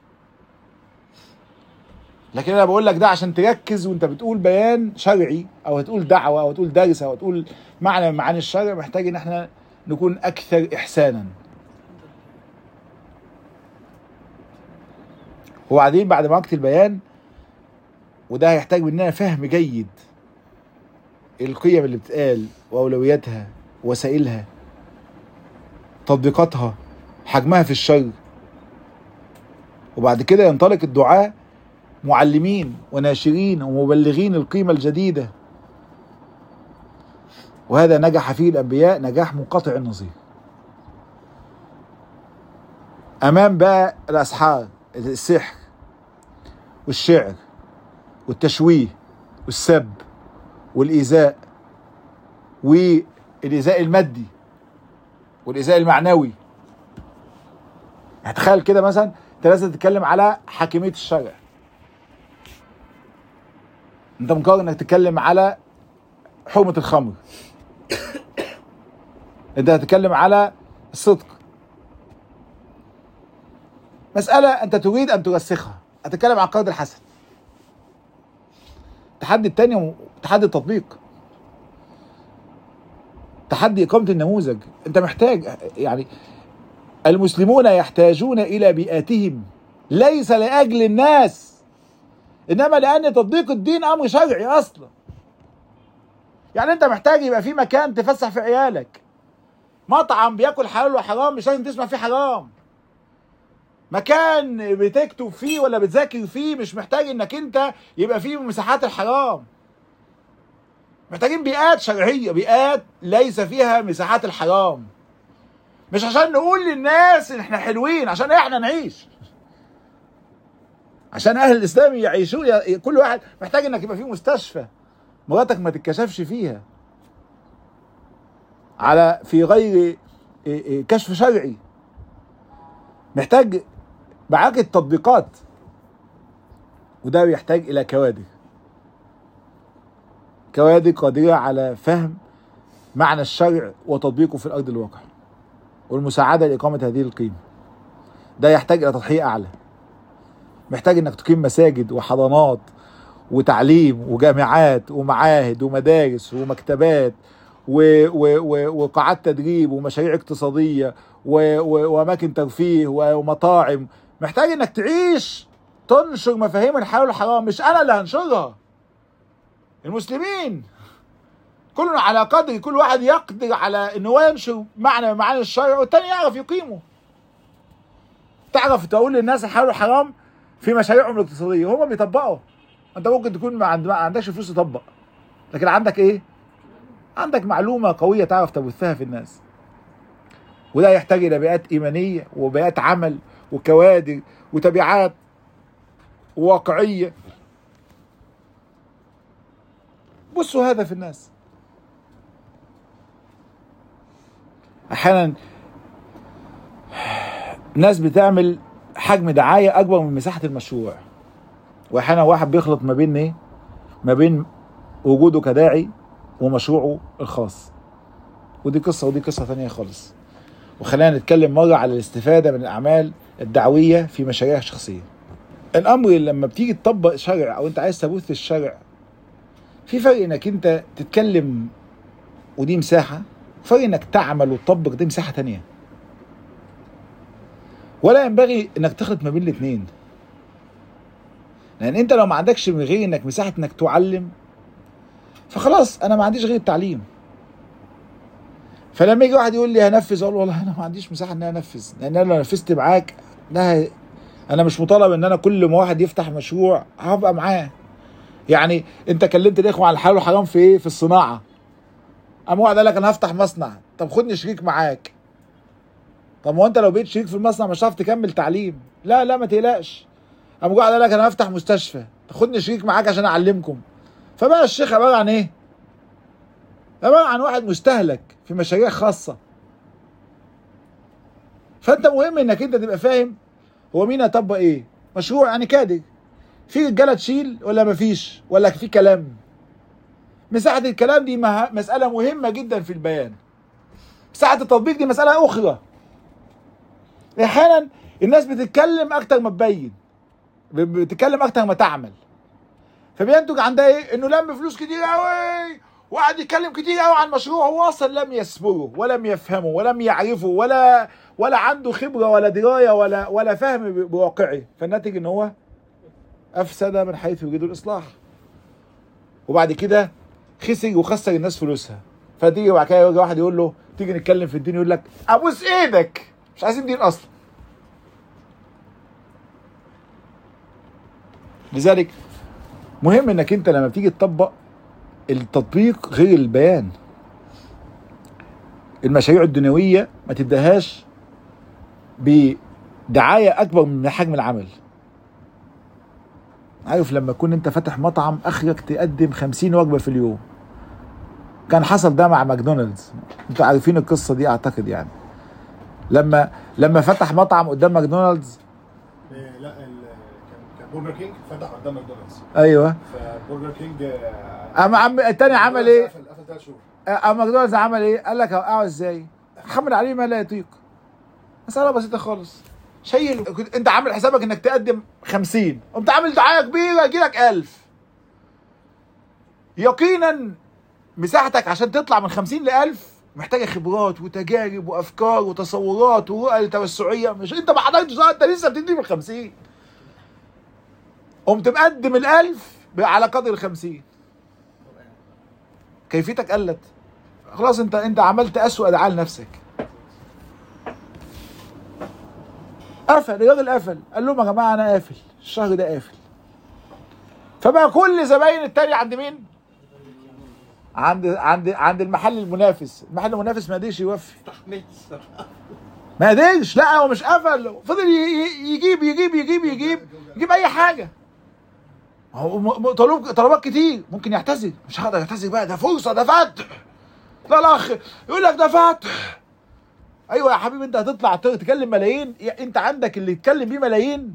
لكن انا بقول لك ده عشان تركز وانت بتقول بيان شرعي او هتقول دعوه او هتقول درس او هتقول معنى من معاني الشرع محتاج ان احنا نكون اكثر احسانا وبعدين بعد معركة البيان وده هيحتاج مننا فهم جيد القيم اللي بتقال وأولوياتها وسائلها تطبيقاتها حجمها في الشر وبعد كده ينطلق الدعاة معلمين وناشرين ومبلغين القيمة الجديدة وهذا نجح فيه الأنبياء نجاح منقطع النظير أمام بقى الأسحار السحر والشعر والتشويه والسب والإيذاء والإيذاء المادي والإيذاء المعنوي يعني تخيل كده مثلا انت لازم تتكلم على حاكميه الشرع انت مقرر انك تتكلم على حرمه الخمر انت هتتكلم على الصدق مسألة أنت تريد أن ترسخها هتتكلم عن القرض الحسن التحدي الثاني هو تحدي التطبيق تحدي إقامة النموذج أنت محتاج يعني المسلمون يحتاجون إلى بيئاتهم ليس لأجل الناس إنما لأن تطبيق الدين أمر شرعي أصلا يعني أنت محتاج يبقى في مكان تفسح في عيالك مطعم بياكل حلال وحرام مش لازم تسمع فيه حرام مكان بتكتب فيه ولا بتذاكر فيه مش محتاج انك انت يبقى فيه مساحات الحرام محتاجين بيئات شرعيه بيئات ليس فيها مساحات الحرام مش عشان نقول للناس ان احنا حلوين عشان احنا نعيش عشان اهل الاسلام يعيشوا ي- كل واحد محتاج انك يبقى فيه مستشفى مراتك ما تتكشفش فيها على في غير إيه إيه كشف شرعي محتاج معاك التطبيقات وده بيحتاج الى كوادر كوادر قادره على فهم معنى الشرع وتطبيقه في الارض الواقع والمساعده لاقامه هذه القيمه ده يحتاج الى تضحيه اعلى محتاج انك تقيم مساجد وحضانات وتعليم وجامعات ومعاهد ومدارس ومكتبات و- و- و- وقاعات تدريب ومشاريع اقتصاديه و- و- واماكن ترفيه و- ومطاعم محتاج انك تعيش تنشر مفاهيم الحلال والحرام مش انا اللي هنشرها المسلمين كل على قدر كل واحد يقدر على ان هو ينشر معنى من معاني الشرع والتاني يعرف يقيمه تعرف تقول للناس الحلال والحرام في مشاريعهم الاقتصاديه هم بيطبقوا انت ممكن تكون ما عند- ما عندكش فلوس تطبق لكن عندك ايه عندك معلومه قويه تعرف تبثها في الناس وده يحتاج الى بيئات ايمانيه وبيئات عمل وكوادر وتبعات واقعيه بصوا هذا في الناس احيانا ناس بتعمل حجم دعايه اكبر من مساحه المشروع واحيانا واحد بيخلط ما بين ايه ما بين وجوده كداعي ومشروعه الخاص ودي قصه ودي قصه ثانيه خالص وخلينا نتكلم مره على الاستفاده من الاعمال الدعويه في مشاريع شخصيه الامر لما بتيجي تطبق شرع او انت عايز تبث الشرع في فرق انك انت تتكلم ودي مساحه فرق انك تعمل وتطبق دي مساحه تانية ولا ينبغي انك تخلط ما بين الاثنين لان انت لو ما عندكش من غير انك مساحه انك تعلم فخلاص انا ما عنديش غير التعليم فلما يجي واحد يقول لي هنفذ اقول له والله انا ما عنديش مساحه ان انا انفذ لان انا لو نفذت معاك ده هي- انا مش مطالب ان انا كل ما واحد يفتح مشروع هبقى معاه يعني انت كلمت الاخوه على الحلال والحرام في ايه في الصناعه قام واحد قال لك انا هفتح مصنع طب خدني شريك معاك طب ما هو انت لو بقيت شريك في المصنع مش هتعرف تكمل تعليم لا لا ما تقلقش قام واحد قال لك انا هفتح مستشفى خدني شريك معاك عشان اعلمكم فبقى الشيخ عباره عن ايه عباره عن واحد مستهلك في مشاريع خاصه فانت مهم انك انت تبقى فاهم هو مين هيطبق ايه مشروع يعني كادر في رجاله تشيل ولا مفيش ولا في كلام مساحه الكلام دي مه- مساله مهمه جدا في البيان مساحه التطبيق دي مساله اخرى احيانا الناس بتتكلم اكتر ما تبين ب- بتتكلم اكتر ما تعمل فبينتج عندها ايه انه لم فلوس كتير قوي وقعد يتكلم كتير قوي عن مشروع هو اصلا لم يسبره ولم يفهمه ولم يعرفه ولا ولا عنده خبره ولا درايه ولا ولا فهم ب- بواقعه فالناتج ان هو افسد من حيث يريد الاصلاح وبعد كده خسر وخسر الناس فلوسها فتيجي بعد كده يجي واحد يقول له تيجي نتكلم في الدين يقول لك ابوس ايدك مش عايزين دين اصلا لذلك مهم انك انت لما بتيجي تطبق التطبيق غير البيان المشاريع الدنيويه ما تبداهاش بدعايه اكبر من حجم العمل عارف لما تكون انت فاتح مطعم اخرك تقدم خمسين وجبه في اليوم كان حصل ده مع ماكدونالدز انتوا عارفين القصه دي اعتقد يعني لما لما فتح مطعم قدام ماكدونالدز إيه، لا ال- كان كان برجر كينج فتح قدام ماكدونالدز ايوه فبرجر كينج آه، اما عم التاني عمل ايه قفل قفل ثلاث شهور اما ماكدونالدز عمل ايه قال لك اوقعه ازاي حمل عليه ما لا يطيق مسألة بسيطة خالص شيل كنت- انت عامل حسابك انك تقدم 50 قمت عامل دعاية كبيرة يجي لك 1000 يقينا مساحتك عشان تطلع من 50 ل 1000 محتاجة خبرات وتجارب وافكار وتصورات ورؤى توسعية مش انت ما حضرتش ده، انت لسه بتدي من 50 قمت مقدم ال 1000 على قدر ال 50 كيفيتك قلت خلاص انت انت عملت اسوأ دعاء لنفسك قفل الراجل قفل قال لهم يا جماعه انا قافل الشهر ده قافل فبقى كل زباين التاني عند مين؟ عند عند عند المحل المنافس، المحل المنافس ما قدرش يوفي ما قدرش لا هو مش قفل فضل ي- ي- يجيب يجيب يجيب يجيب يجيب اي حاجه هو م- م- طلب طلبات كتير ممكن يعتذر مش هقدر اعتذر بقى ده فرصه ده فتح لا الاخ يقول لك ده فتح ايوه يا حبيبي انت هتطلع ت- تكلم ملايين يا- انت عندك اللي يتكلم بيه ملايين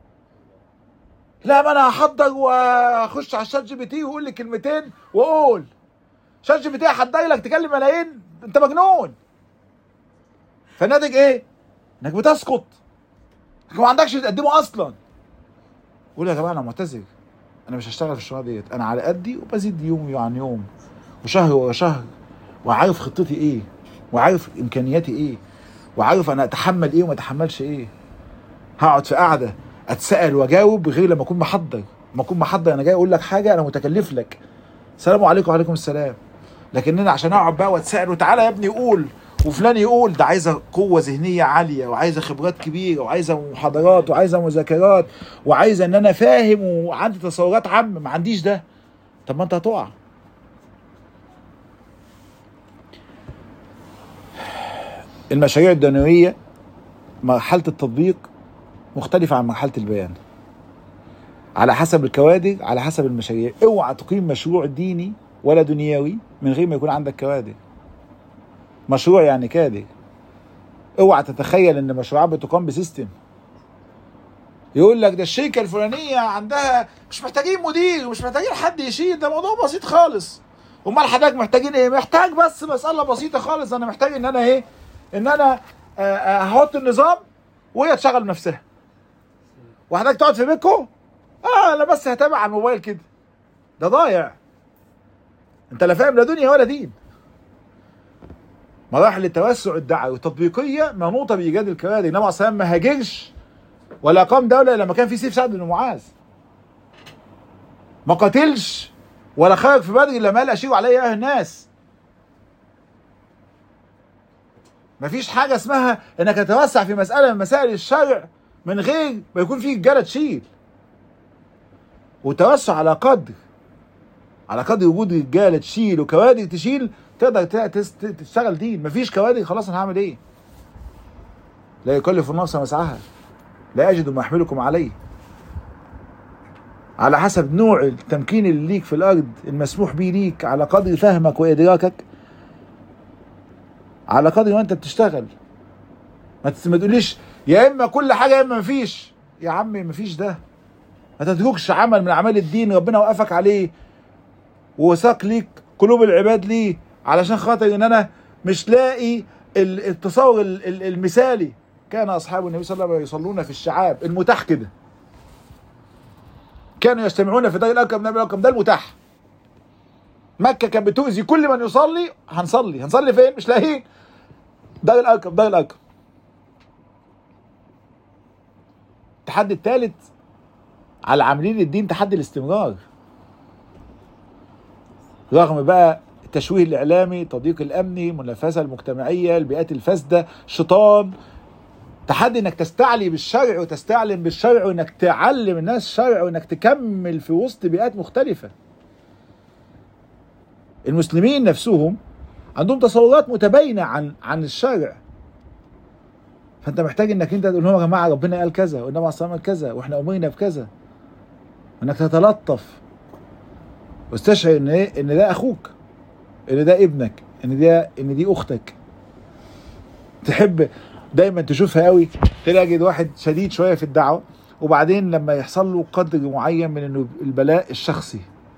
لا ما انا هحضر واخش على الشات جي بي تي واقول لي كلمتين واقول شات جي بي تي هحضر لك تكلم ملايين انت مجنون فالناتج ايه؟ انك بتسقط انك ما عندكش تقدمه اصلا قول يا جماعه انا معتذر انا مش هشتغل في الشغلانه ديت انا على قدي وبزيد يوم عن يوم وشهر ورا شهر وعارف خطتي ايه وعارف امكانياتي ايه وعارف انا اتحمل ايه وما اتحملش ايه هقعد في قعده اتسال واجاوب غير لما اكون محضر لما اكون محضر انا جاي اقول لك حاجه انا متكلف لك السلام عليكم وعليكم السلام لكن انا عشان اقعد بقى واتسال وتعالى يا ابني قول وفلان يقول ده عايزه قوه ذهنيه عاليه وعايزه خبرات كبيره وعايزه محاضرات وعايزه مذاكرات وعايزه ان انا فاهم وعندي تصورات عامه ما عنديش ده طب ما انت هتقع المشاريع الدنيويه مرحله التطبيق مختلفه عن مرحله البيان على حسب الكوادر على حسب المشاريع اوعى تقيم مشروع ديني ولا دنيوي من غير ما يكون عندك كوادر مشروع يعني كادر اوعى تتخيل ان مشروعات بتقام بسيستم يقول لك ده الشركه الفلانيه عندها مش محتاجين مدير ومش محتاجين حد يشيل ده موضوع بسيط خالص امال حضرتك محتاجين ايه محتاج بس مساله بسيطه خالص انا محتاج ان انا ايه ان انا آه، آه، هحط النظام وهي تشغل نفسها وحضرتك تقعد في بيتكم اه انا بس هتابع على الموبايل كده ده ضايع انت لا فاهم لا دنيا ولا دين مراحل التوسع الدعوي التطبيقيه منوطه بايجاد الكوادر انما اصلا ما هاجرش ولا قام دوله لما كان في سيف سعد بن معاذ ما قاتلش ولا خرج في بدر الا ما اشيروا عليه اهل الناس مفيش حاجه اسمها انك تتوسع في مساله من مسائل الشرع من غير ما يكون في رجاله تشيل والتوسع على قدر على قدر وجود رجاله تشيل وكوادر تشيل تقدر ت- تس- ت- تشتغل دين مفيش كوادر خلاص انا هعمل ايه لا يكلف النفس مسعها لا اجد ما احملكم عليه على حسب نوع التمكين اللي ليك في الارض المسموح به ليك على قدر فهمك وادراكك على قدر ما انت بتشتغل ما تس- ما تقوليش يا اما كل حاجه يا اما مفيش يا عمي مفيش ده ما تتركش عمل من اعمال الدين ربنا وقفك عليه وساق ليك قلوب العباد ليه علشان خاطر ان انا مش لاقي ال- التصور ال- ال- المثالي كان اصحاب النبي صلى الله عليه وسلم يصلون في الشعاب المتاح كده كانوا يجتمعون في دار الارقم نبي الارقم ده المتاح مكه كانت بتؤذي كل من يصلي هنصلي هنصلي فين مش لاقيين دار الارقم دار الارقم التحدي الثالث على عاملين الدين تحدي الاستمرار رغم بقى التشويه الاعلامي التضييق الامني المنافسه المجتمعيه البيئات الفاسده شيطان تحدي انك تستعلي بالشرع وتستعلم بالشرع وانك تعلم الناس الشرع وانك تكمل في وسط بيئات مختلفه المسلمين نفسهم عندهم تصورات متباينه عن عن الشرع فانت محتاج انك انت تقول لهم يا جماعه ربنا قال كذا والنبي عليه الصلاه والسلام قال كذا واحنا امرنا بكذا انك تتلطف واستشعر ان ايه ان ده اخوك ان ده ابنك ان ده ان دي اختك تحب دايما تشوفها قوي تلاقي واحد شديد شويه في الدعوه وبعدين لما يحصل له قدر معين من انه البلاء الشخصي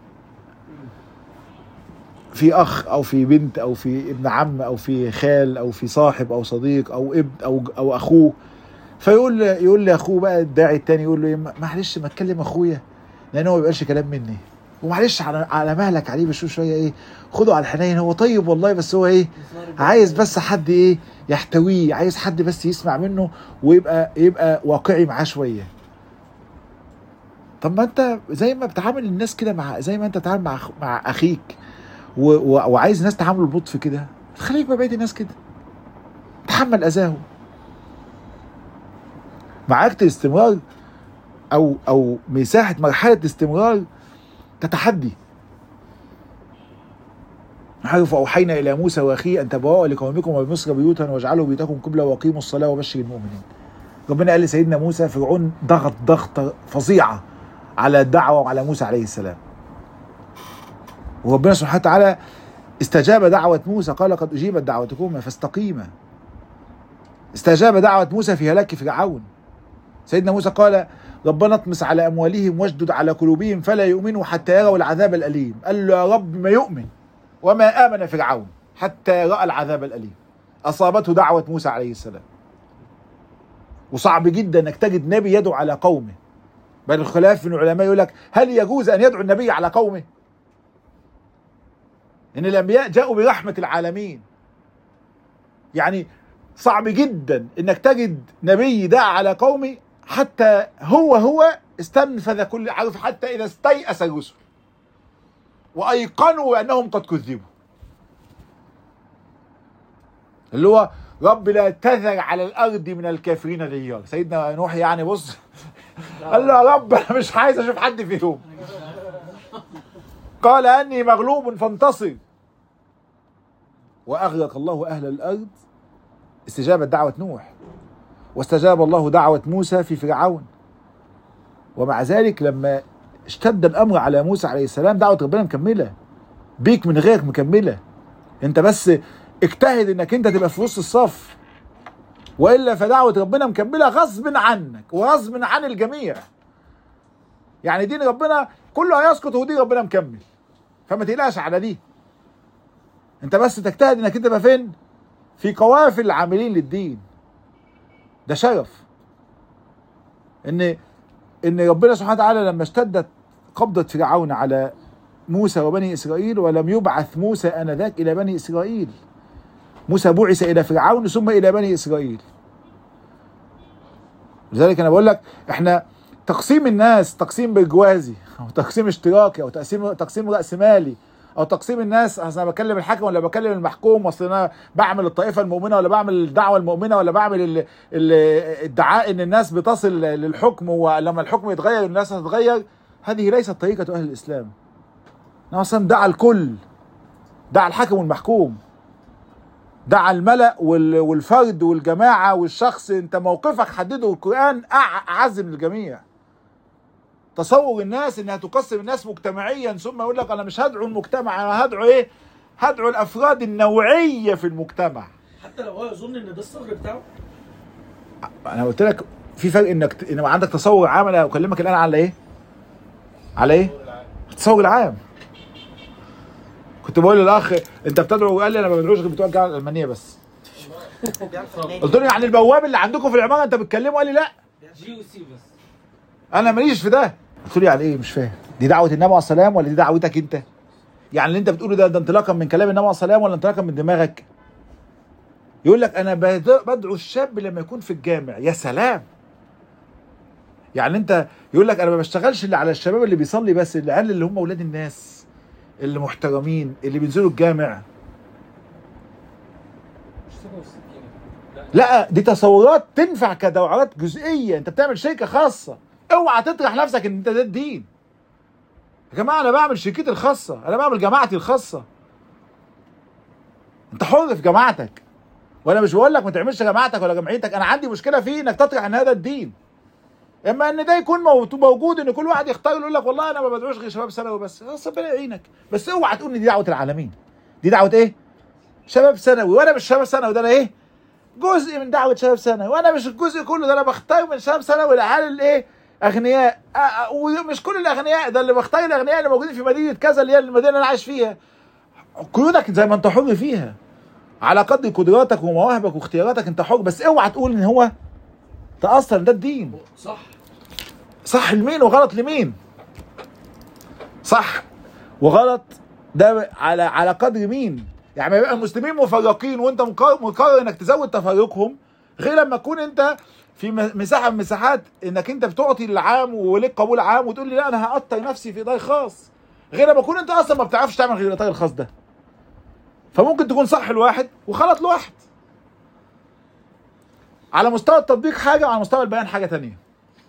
في اخ او في بنت او في ابن عم او في خال او في صاحب او صديق او ابن او او اخوه فيقول يقول لاخوه بقى الداعي التاني يقول له إيه، معلش ما تكلم اخويا لان هو ما بيبقاش كلام مني ومعلش على على مهلك عليه بشوف شويه ايه خده على الحنين هو طيب والله بس هو ايه عايز بس حد ايه يحتويه عايز حد بس يسمع منه ويبقى يبقى واقعي معاه شويه طب ما انت زي ما بتعامل الناس كده مع زي ما انت بتتعامل مع أخ- مع اخيك و... و... وعايز الناس تعامله بلطف كده خليك بقى بقية الناس كده تحمل اذاهم معركة الاستمرار او او مساحة مرحلة استمرار تتحدي عارف اوحينا الى موسى واخيه ان تبوأوا لقومكم وبمصر بيوتا واجعلوا بيوتكم قبلة واقيموا الصلاة وبشر المؤمنين ربنا قال لسيدنا موسى فرعون ضغط ضغطة فظيعة على الدعوة وعلى موسى عليه السلام وربنا سبحانه وتعالى استجاب دعوة موسى قال قد أجيبت دعوتكما فاستقيما استجاب دعوة موسى في هلاك فرعون سيدنا موسى قال ربنا اطمس على أموالهم واشدد على قلوبهم فلا يؤمنوا حتى يروا العذاب الأليم قال له يا رب ما يؤمن وما آمن فرعون حتى رأى العذاب الأليم أصابته دعوة موسى عليه السلام وصعب جدا انك تجد نبي يدعو على قومه بل الخلاف من العلماء يقول لك هل يجوز ان يدعو النبي على قومه؟ ان الانبياء جاءوا برحمه العالمين يعني صعب جدا انك تجد نبي دعا على قومه حتى هو هو استنفذ كل عارف حتى اذا استيأس الرسل وايقنوا انهم قد كذبوا اللي هو رب لا تذر على الارض من الكافرين ديار سيدنا نوح يعني بص قال له يا رب انا مش عايز اشوف حد فيهم قال اني مغلوب فانتصر واغرق الله اهل الارض استجابه دعوه نوح واستجاب الله دعوه موسى في فرعون ومع ذلك لما اشتد الامر على موسى عليه السلام دعوه ربنا مكمله بيك من غيرك مكمله انت بس اجتهد انك انت تبقى في وسط الصف والا فدعوه ربنا مكمله غصب عنك وغصب عن الجميع يعني دين ربنا كله هيسقط ودين ربنا مكمل فما تقلقش على دي انت بس تجتهد انك انت تبقى فين في قوافل العاملين للدين ده شرف ان ان ربنا سبحانه وتعالى لما اشتدت قبضه فرعون على موسى وبني اسرائيل ولم يبعث موسى انذاك الى بني اسرائيل موسى بعث الى فرعون ثم الى بني اسرائيل لذلك انا بقول لك احنا تقسيم الناس تقسيم برجوازي او تقسيم اشتراكي او تقسيم تقسيم راسمالي او تقسيم الناس اصل انا بكلم الحاكم ولا بكلم المحكوم اصل انا بعمل الطائفه المؤمنه ولا بعمل الدعوه المؤمنه ولا بعمل ال- ال- الادعاء ان الناس بتصل للحكم ولما الحكم يتغير الناس هتتغير هذه ليست طريقه اهل الاسلام انا اصلا دعا الكل دعا الحاكم والمحكوم دعا الملأ وال- والفرد والجماعة والشخص انت موقفك حدده القرآن أع- أعز من الجميع تصور الناس انها تقسم الناس مجتمعيا ثم يقول لك انا مش هدعو المجتمع انا هدعو ايه هدعو الافراد النوعية في المجتمع حتى لو هو يظن ان ده الصغر بتاعه انا قلت لك في فرق انك ت- ان يبقى عندك تصور عام انا اكلمك الان على ايه على ايه التصور العام كنت بقول للاخ انت بتدعو قال لي انا ما بدعوش غير بتوع الجامعه الالمانيه بس قلت له يعني البواب اللي عندكم في العماره انت بتكلمه قال لي لا جي او سي بس انا ماليش في ده قلت له يعني ايه مش فاهم دي دعوه النبي عليه السلام ولا دي دعوتك انت يعني اللي انت بتقوله ده ده انطلاقا من كلام النبي عليه السلام ولا انطلاقا من دماغك يقول لك انا بد- بدعو الشاب لما يكون في الجامع يا سلام يعني انت يقول لك انا ما بشتغلش اللي على الشباب اللي بيصلي بس العيال اللي هم اولاد الناس اللي محترمين اللي بينزلوا الجامع مش سكه والسكينه لا دي تصورات تنفع كدورات جزئيه انت بتعمل شركه خاصه اوعى تطرح نفسك ان انت ده الدين يا جماعه انا بعمل شركتي الخاصه انا بعمل جماعتي الخاصه انت حر في جماعتك وانا مش بقول لك ما تعملش جماعتك ولا جمعيتك انا عندي مشكله فيه انك تطرح ان هذا الدين اما ان ده يكون مو- موجود ان كل واحد يختار يقول لك والله انا ما بدعوش غير شباب ثانوي بس خلاص ربنا يعينك بس اوعى تقول ان دي دعوه العالمين دي دعوه ايه شباب ثانوي وانا مش شباب ثانوي ده انا ايه جزء من دعوه شباب ثانوي وانا مش الجزء كله ده انا بختار من شباب ثانوي العيال الايه اغنياء آه، آه، ومش كل الاغنياء ده اللي بختار الاغنياء اللي موجودين في مدينه كذا اللي هي المدينه اللي انا عايش فيها قيودك زي ما انت حر فيها على قدر قدراتك ومواهبك واختياراتك انت حر بس اوعى تقول ان هو تاثر ده الدين صح صح لمين وغلط لمين صح وغلط ده على على قدر مين يعني ما يبقى المسلمين مفرقين وانت مقرر, مقرر انك تزود تفرقهم غير لما تكون انت في م- مساحه من مساحات انك انت بتعطي العام وليك قبول عام وتقول لي لا انا هقطع نفسي في اطار خاص غير لما تكون انت اصلا ما بتعرفش تعمل غير الاطار الخاص ده فممكن تكون صح لواحد وغلط لواحد على مستوى التطبيق حاجه وعلى مستوى البيان حاجه تانية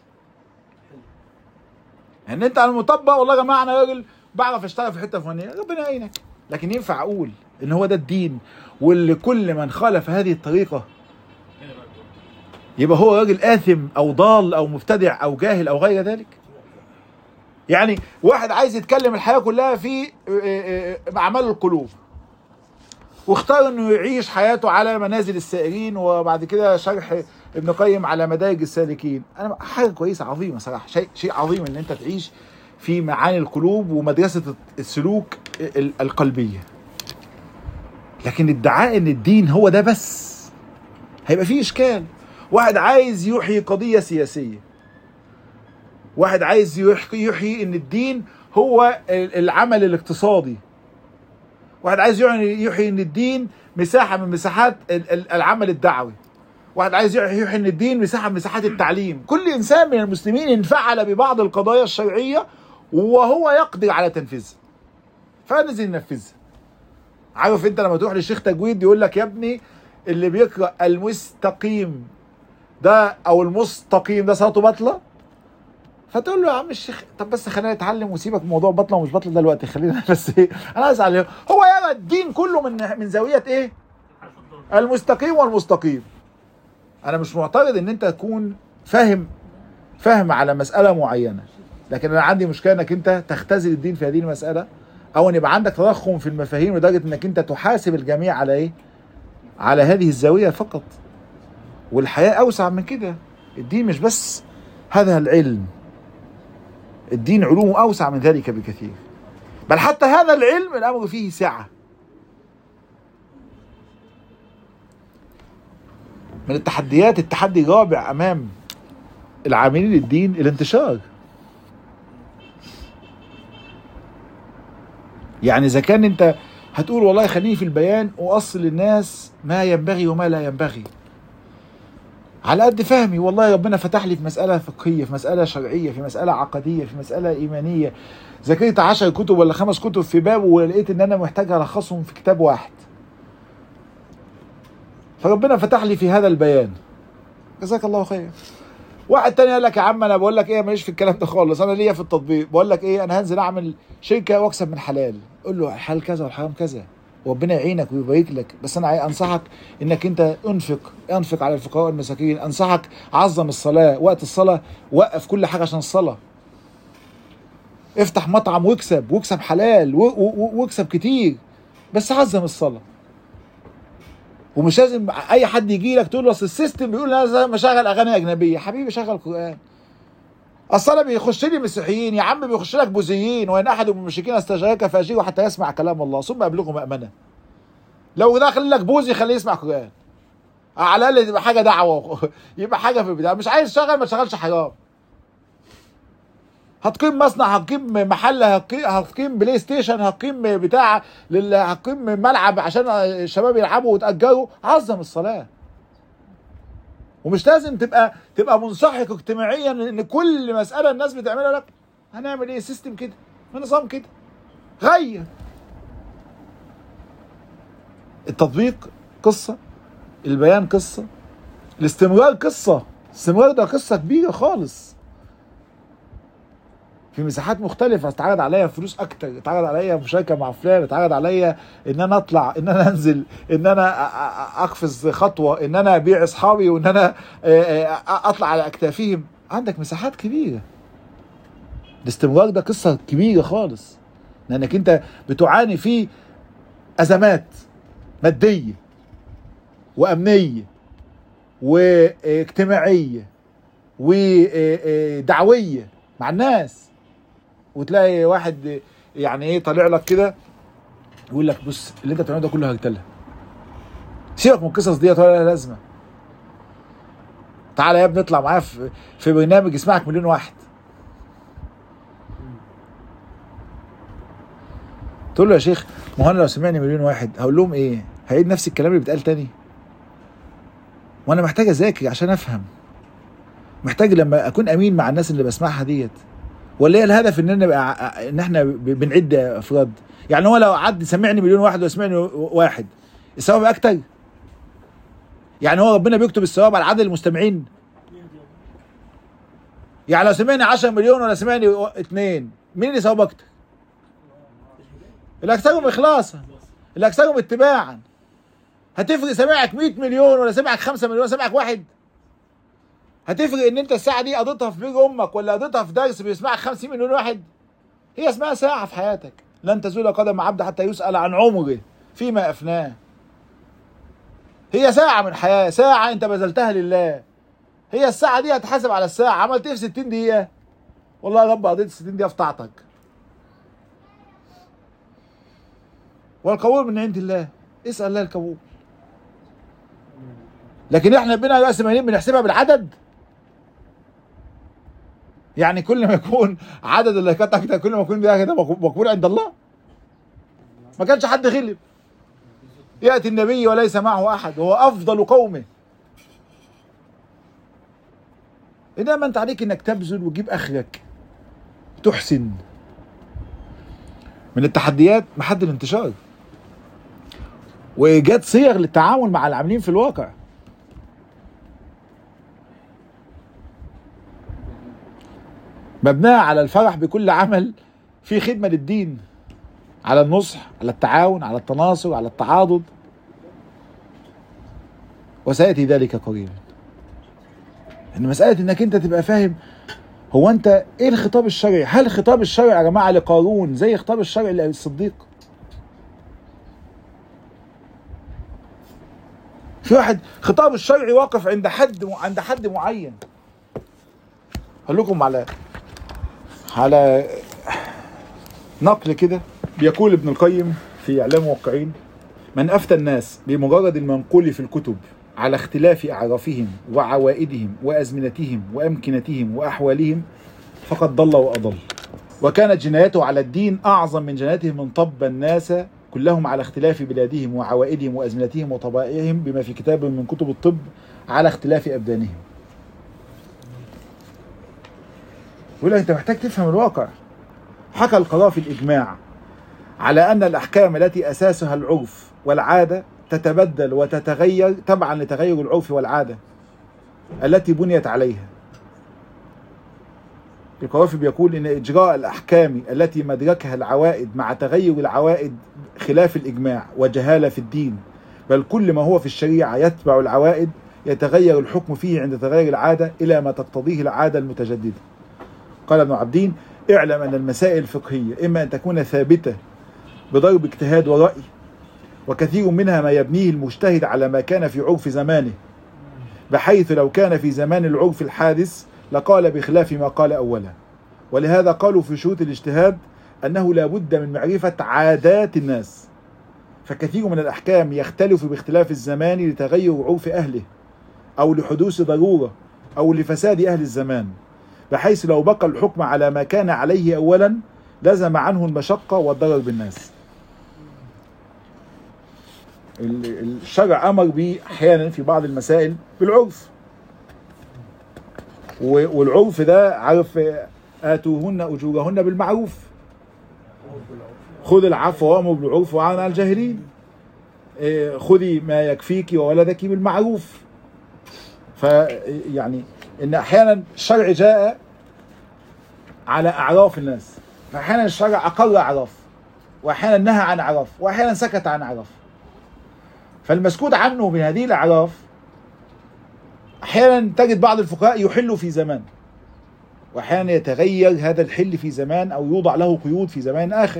ان انت على المطبق والله يا جماعه انا راجل بعرف اشتغل في حته فلانيه ربنا يعينك لكن ينفع اقول ان هو ده الدين واللي كل من خالف هذه الطريقه يبقى هو راجل آثم أو ضال أو مبتدع أو جاهل أو غير ذلك يعني واحد عايز يتكلم الحياة كلها في آه، آه، آه، أعمال القلوب واختار انه يعيش حياته على منازل السائرين وبعد كده شرح ابن قيم على مدارج السالكين انا حاجه كويسه عظيمه صراحه شيء شيء عظيم ان انت تعيش في معاني القلوب ومدرسه السلوك ال- القلبيه لكن ادعاء ان الدين هو ده بس هيبقى فيه اشكال واحد عايز يحيي قضيه سياسيه واحد عايز يحيي, يحيي ان الدين هو ال- العمل الاقتصادي واحد عايز يعني يحيي ان الدين مساحه من مساحات ال- ال- العمل الدعوي واحد عايز يحيي يحيي ان الدين مساحه من مساحات التعليم كل انسان من المسلمين انفعل ببعض القضايا الشرعيه وهو يقدر على تنفيذها فنزل ينفذها عارف انت لما تروح للشيخ تجويد يقول لك يا ابني اللي بيقرا المستقيم ده او المستقيم ده صلاته باطله فتقول له يا عم الشيخ طب بس خلينا نتعلم وسيبك من موضوع بطله ومش بطله ده دلوقتي خلينا بس ايه انا عايز عليه هو يرى الدين كله من من زاويه ايه؟ المستقيم والمستقيم انا مش معترض ان انت تكون فاهم فاهم على مساله معينه لكن انا عندي مشكله انك انت تختزل الدين في هذه المساله او ان يبقى عندك تضخم في المفاهيم لدرجه انك انت تحاسب الجميع على ايه؟ على هذه الزاويه فقط والحياه اوسع من كده الدين مش بس هذا العلم الدين علومه اوسع من ذلك بكثير بل حتى هذا العلم الامر فيه سعه من التحديات التحدي الرابع امام العاملين للدين الانتشار يعني اذا كان انت هتقول والله خليني في البيان واصل للناس ما ينبغي وما لا ينبغي على قد فهمي والله ربنا فتح لي في مسألة فقهية في مسألة شرعية في مسألة عقدية في مسألة إيمانية ذاكرت عشر كتب ولا خمس كتب في باب ولقيت إن أنا محتاج ألخصهم في كتاب واحد فربنا فتح لي في هذا البيان جزاك الله خير واحد تاني قال لك يا عم انا بقول لك ايه ماليش في الكلام ده خالص انا ليا في التطبيق بقول لك ايه انا هنزل اعمل شركه واكسب من حلال قول له الحلال كذا والحرام كذا وربنا يعينك ويبارك لك بس انا عاي- انصحك انك انت انفق انفق على الفقراء والمساكين انصحك عظم الصلاه وقت الصلاه وقف كل حاجه عشان الصلاه افتح مطعم واكسب واكسب حلال و- و- و- واكسب كتير بس عظم الصلاه ومش لازم اي حد يجي لك تقول له اصل السيستم بيقول انا لازم اشغل اغاني اجنبيه حبيبي شغل قران اصل انا بيخش لي مسيحيين يا عم بيخش لك بوذيين وان احد من المشركين استجارك فاجيره حتى يسمع كلام الله ثم ابلغه مامنه لو داخل لك بوذي خليه يسمع قران على الاقل تبقى حاجه دعوه يبقى حاجه في البدايه مش عايز تشغل ما تشغلش حرام هتقيم مصنع هتقيم محل هتقيم, هتقيم بلاي ستيشن هتقيم بتاع لل... هتقيم ملعب عشان الشباب يلعبوا ويتأجروا عظم الصلاة ومش لازم تبقى تبقى منسحق اجتماعيا ان كل مسألة الناس بتعملها لك هنعمل ايه سيستم كده نظام كده غير التطبيق قصة البيان قصة الاستمرار قصة الاستمرار ده قصة كبيرة خالص في مساحات مختلفة اتعرض عليا فلوس أكتر اتعرض عليا مشاركة مع فلان اتعرض عليا إن أنا أطلع إن أنا أنزل إن أنا أ- أ- أقفز خطوة إن أنا أبيع أصحابي وإن أنا آه، آه، أطلع على أكتافهم عندك مساحات كبيرة الاستمرار ده قصة كبيرة خالص لأنك أنت بتعاني في أزمات مادية وأمنية واجتماعيه ودعويه مع الناس وتلاقي واحد يعني ايه طالع لك كده يقول لك بص اللي انت بتعمله ده كله هجتلها سيبك من القصص ديت ولا لها لازمه تعالى يا ابني اطلع معايا في في برنامج يسمعك مليون واحد تقول له يا شيخ ما هو انا لو سمعني مليون واحد هقول لهم ايه؟ هعيد نفس الكلام اللي بيتقال تاني وانا محتاج اذاكر عشان افهم محتاج لما اكون امين مع الناس اللي بسمعها ديت ولا هي الهدف ان انا بقى ان احنا ب- بنعد افراد يعني هو لو عد سمعني مليون واحد وسمعني واحد الثواب اكتر يعني هو ربنا بيكتب الثواب على عدد المستمعين يعني لو سمعني 10 مليون ولا سمعني و- اتنين مين اللي ثواب اكتر اللي اكثرهم اخلاصا اللي اكثرهم اتباعا هتفرق سامعك 100 مليون ولا سامعك 5 مليون ولا سامعك واحد هتفرق ان انت الساعه دي قضيتها في بير امك ولا قضيتها في درس بيسمعك 50 مليون واحد هي اسمها ساعه في حياتك لن تزول قدم عبد حتى يسال عن عمره فيما افناه هي ساعه من حياه ساعه انت بذلتها لله هي الساعه دي هتحاسب على الساعه عملت ايه في 60 دقيقه والله يا رب قضيت 60 دقيقه في طاعتك والقبول من عند الله اسال الله القبول لكن احنا بينا راس مالين بنحسبها بالعدد يعني كل ما يكون عدد اللايكات اكتر كل ما يكون ده كده مقبول عند الله ما كانش حد غلب ياتي النبي وليس معه احد وهو افضل قومه انما انت عليك انك تبذل وتجيب اخرك تحسن من التحديات محد الانتشار وايجاد صيغ للتعامل مع العاملين في الواقع مبنية على الفرح بكل عمل في خدمة للدين على النصح على التعاون على التناصر على التعاضد وسيأتي ذلك قريبا ان مسألة انك انت تبقى فاهم هو انت ايه الخطاب الشرعي هل الخطاب الشرعي يا جماعة لقارون زي الخطاب الشرعي للصديق في واحد خطاب الشرعي واقف عند حد عند حد معين هقول لكم على على نقل كده بيقول ابن القيم في اعلام موقعين من افتى الناس بمجرد المنقول في الكتب على اختلاف اعرافهم وعوائدهم وازمنتهم وامكنتهم واحوالهم فقد ضل واضل وكانت جنايته على الدين اعظم من جنايته من طب الناس كلهم على اختلاف بلادهم وعوائدهم وازمنتهم وطبائعهم بما في كتاب من كتب الطب على اختلاف ابدانهم يقول لك انت محتاج تفهم الواقع حكى القرافي الاجماع على ان الاحكام التي اساسها العرف والعاده تتبدل وتتغير تبعا لتغير العرف والعاده التي بنيت عليها القرافي بيقول ان اجراء الاحكام التي مدركها العوائد مع تغير العوائد خلاف الاجماع وجهاله في الدين بل كل ما هو في الشريعه يتبع العوائد يتغير الحكم فيه عند تغير العاده الى ما تقتضيه العاده المتجدده قال ابن عبدين اعلم ان المسائل الفقهيه اما ان تكون ثابته بضرب اجتهاد ورأي وكثير منها ما يبنيه المجتهد على ما كان في عرف زمانه بحيث لو كان في زمان العرف الحادث لقال بخلاف ما قال اولا ولهذا قالوا في شروط الاجتهاد انه لا بد من معرفه عادات الناس فكثير من الاحكام يختلف باختلاف الزمان لتغير عرف اهله او لحدوث ضروره او لفساد اهل الزمان بحيث لو بقى الحكم على ما كان عليه اولا لزم عنه المشقه والضرر بالناس ال- الشرع امر به احيانا في بعض المسائل بالعرف و- والعرف ده عارف اتوهن اجورهن بالمعروف خذ العفو وامر بالعرف وعن عن الجاهلين إيه، خذي ما يكفيك وولدك بالمعروف ف يعني ان احيانا الشرع جاء على اعراف الناس فاحيانا الشرع اقر اعراف واحيانا نهى عن اعراف واحيانا سكت عن اعراف فالمسكوت عنه من هذه الاعراف احيانا تجد بعض الفقهاء يحل في زمان واحيانا يتغير هذا الحل في زمان او يوضع له قيود في زمان اخر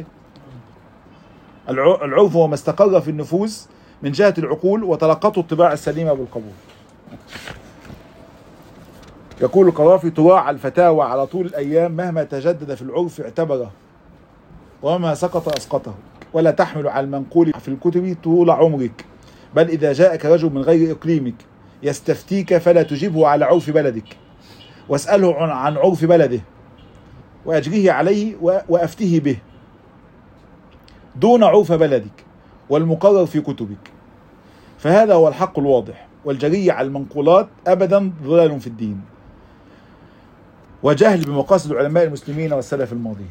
الع- العرف هو ما استقر في النفوس من جهه العقول وتلقته الطباع السليمه بالقبول يقول القرافي تراعى الفتاوى على طول الأيام مهما تجدد في العرف اعتبره وما سقط أسقطه ولا تحمل على المنقول في الكتب طول عمرك بل إذا جاءك رجل من غير إقليمك يستفتيك فلا تجيبه على عرف بلدك واسأله عن- عن عرف بلده وأجريه عليه و- وأفتيه به دون عرف بلدك والمقرر في كتبك فهذا هو الحق الواضح والجري على المنقولات أبدا ضلال في الدين وجهل بمقاصد علماء المسلمين والسلف الماضيين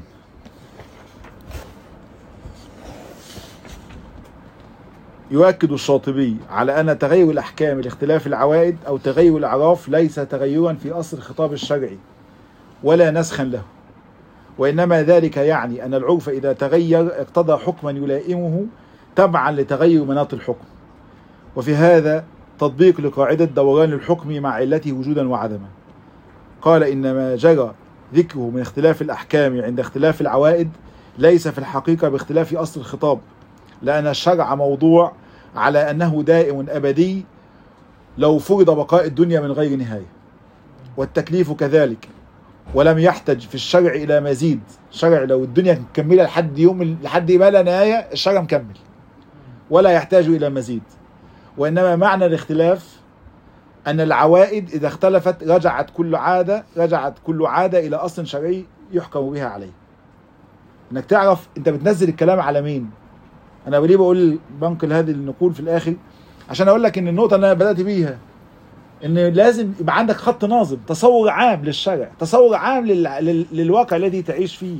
يؤكد الشاطبي على أن تغير الأحكام لاختلاف العوائد أو تغير الأعراف ليس تغيرا في أصل الخطاب الشرعي ولا نسخا له وإنما ذلك يعني أن العرف إذا تغير اقتضى حكما يلائمه تبعا لتغير مناط الحكم وفي هذا تطبيق لقاعدة دوران الحكم مع علته وجودا وعدما قال إن ما جرى ذكره من اختلاف الأحكام عند اختلاف العوائد ليس في الحقيقة باختلاف أصل الخطاب لأن الشرع موضوع على أنه دائم أبدي لو فرض بقاء الدنيا من غير نهاية والتكليف كذلك ولم يحتج في الشرع إلى مزيد الشرع لو الدنيا مكملة لحد يوم لحد ما لا نهاية الشرع مكمل ولا يحتاج إلى مزيد وإنما معنى الاختلاف أن العوائد إذا اختلفت رجعت كل عادة رجعت كل عادة إلى أصل شرعي يحكم بها عليه انك تعرف انت بتنزل الكلام على مين انا ليه بقول بنقل هذه النقول في الاخر عشان اقول لك ان النقطه اللي انا بدات بيها ان لازم يبقى عندك خط ناظم تصور عام للشرع تصور عام لل... لل... للواقع الذي تعيش فيه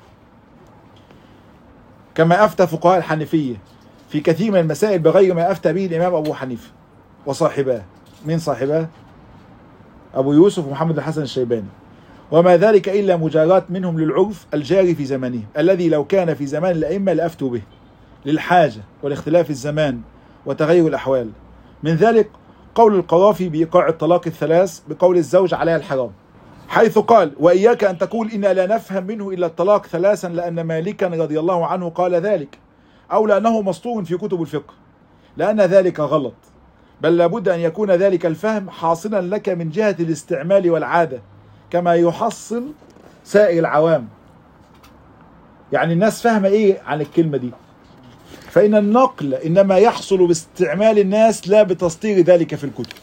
كما افتى فقهاء الحنفيه في كثير من المسائل بغير ما افتى به الامام ابو حنيفه وصاحباه من صاحباه ابو يوسف ومحمد الحسن الشيباني وما ذلك الا مجاراة منهم للعرف الجاري في زمانهم الذي لو كان في زمان الائمه لافتوا به للحاجه ولاختلاف الزمان وتغير الاحوال من ذلك قول القرافي بايقاع الطلاق الثلاث بقول الزوج عليها الحرام حيث قال واياك ان تقول انا لا نفهم منه الا الطلاق ثلاثا لان مالكا رضي الله عنه قال ذلك او لانه مسطور في كتب الفقه لان ذلك غلط بل لابد ان يكون ذلك الفهم حاصلا لك من جهه الاستعمال والعاده كما يحصل سائر العوام يعني الناس فاهمه ايه عن الكلمه دي فان النقل انما يحصل باستعمال الناس لا بتسطير ذلك في الكتب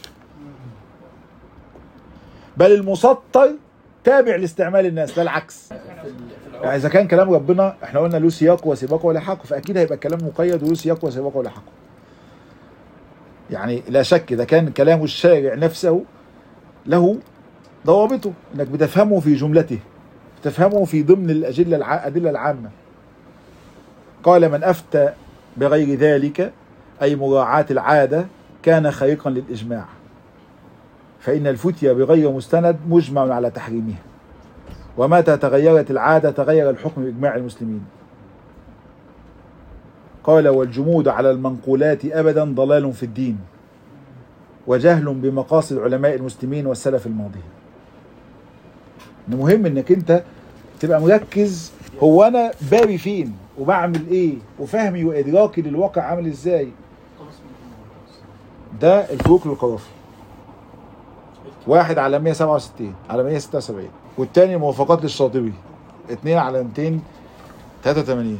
بل المسطر تابع لاستعمال الناس لا العكس يعني اذا كان كلام ربنا احنا قلنا له سياق وسباق ولحاق فاكيد هيبقى الكلام مقيد وله سياق وسباق ولحاق يعني لا شك اذا كان كلام الشارع نفسه له ضوابطه انك بتفهمه في جملته بتفهمه في ضمن الأدلة الع- الأدلة العامة قال من أفتى بغير ذلك أي مراعاة العادة كان خيرا للإجماع فإن الفتية بغير مستند مجمع على تحريمها ومتى تغيرت العادة تغير الحكم بإجماع المسلمين قال والجمود على المنقولات أبدا ضلال في الدين وجهل بمقاصد علماء المسلمين والسلف الماضي إن مهم انك انت تبقى مركز هو انا بابي فين وبعمل ايه وفهمي وادراكي للواقع عامل ازاي ده الفروق القرافي واحد على 167 على 176 والتاني موافقات للشاطبي اتنين على 283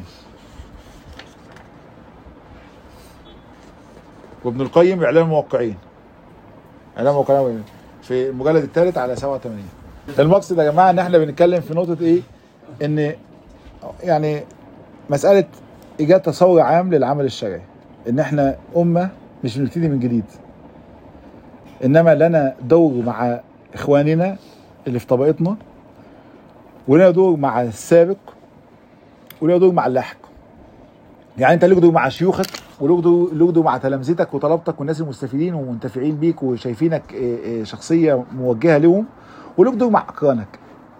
وابن القيم اعلام الموقعين اعلام الموقعين في المجلد الثالث على 87 المقصد يا جماعه ان احنا بنتكلم في نقطه ايه ان يعني مساله ايجاد تصور عام للعمل الشرعي ان احنا امه مش بنبتدي من جديد انما لنا دور مع اخواننا اللي في طبقتنا ولنا دور مع السابق ولنا دور مع اللاحق يعني انت ليك دور مع شيوخك وليك دور ليك دور مع تلامذتك وطلبتك والناس المستفيدين ومنتفعين بيك وشايفينك اه، اه، شخصيه موجهه لهم وليك دور مع اقرانك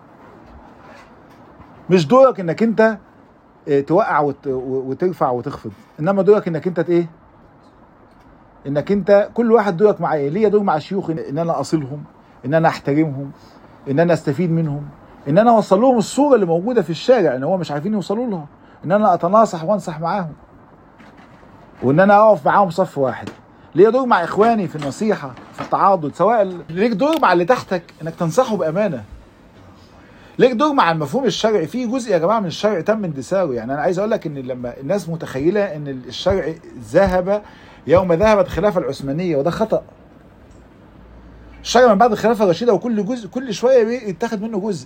مش دورك انك انت اه، توقع وت- وترفع وتخفض انما دورك انك انت ت- ايه انك انت كل واحد دورك مع ايه ليا دور مع الشيوخ ان إن انا اصلهم ان انا احترمهم ان انا استفيد منهم ان انا اوصل لهم الصوره اللي موجوده في الشارع ان هو مش عارفين يوصلوا لها ان انا اتناصح وانصح معاهم وان انا اقف معاهم صف واحد ليا دور مع اخواني في النصيحه في التعاضد سواء ال- ليك دور مع اللي تحتك انك تنصحه بامانه ليك دور مع المفهوم الشرعي في جزء يا جماعه من الشرع تم اندثاره يعني انا عايز اقول لك ان لما الناس متخيله ان الشرع ذهب يوم ذهبت الخلافه العثمانيه وده خطا الشرع من بعد الخلافه الرشيده وكل جزء كل شويه بيتاخد منه جزء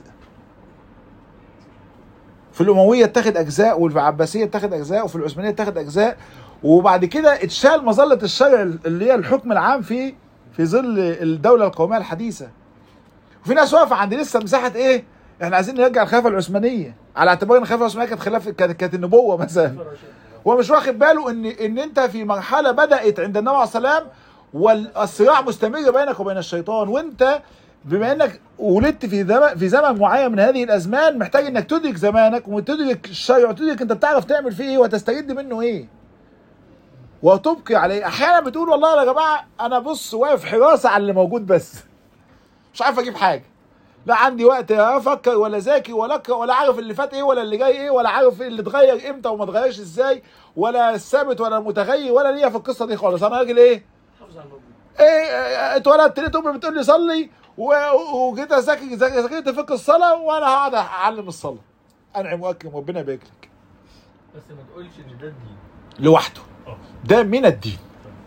في الامويه اتاخد اجزاء وفي العباسيه اتاخد اجزاء وفي العثمانيه اتاخد اجزاء وبعد كده اتشال مظله الشرع اللي هي الحكم العام في في ظل الدوله القوميه الحديثه وفي ناس واقفه عند لسه مساحه ايه احنا عايزين نرجع الخلافه العثمانيه على اعتبار ان الخلافه العثمانيه كانت خلاف كانت كانت النبوه مثلا هو مش واخد باله ان ان انت في مرحله بدات عند النبي عليه السلام والصراع مستمر بينك وبين الشيطان وانت بما انك ولدت في زمن في زمن معين من هذه الازمان محتاج انك تدرك زمانك وتدرك الشرع وتدرك انت بتعرف تعمل فيه ايه وتستجد منه ايه وتبقي عليه احيانا بتقول والله يا جماعه انا بص واقف حراسه على اللي موجود بس مش عارف اجيب حاجه لا عندي وقت افكر ولا ذاكر ولا اقرا ولا عارف اللي فات ايه ولا اللي جاي ايه ولا عارف اللي اتغير امتى وما اتغيرش ازاي ولا الثابت ولا المتغير ولا ليا في القصه دي خالص انا راجل ايه حافظ على الموضوع ايه إيه، اتولدت لقيت امي بتقول لي صلي و- وجيت اذاكر ذاك- ذاكرت فقه الصلاه وانا هقعد اعلم الصلاه انعم واكرم ربنا يبارك لك بس ما تقولش ان ده الدين لوحده اه ده من الدين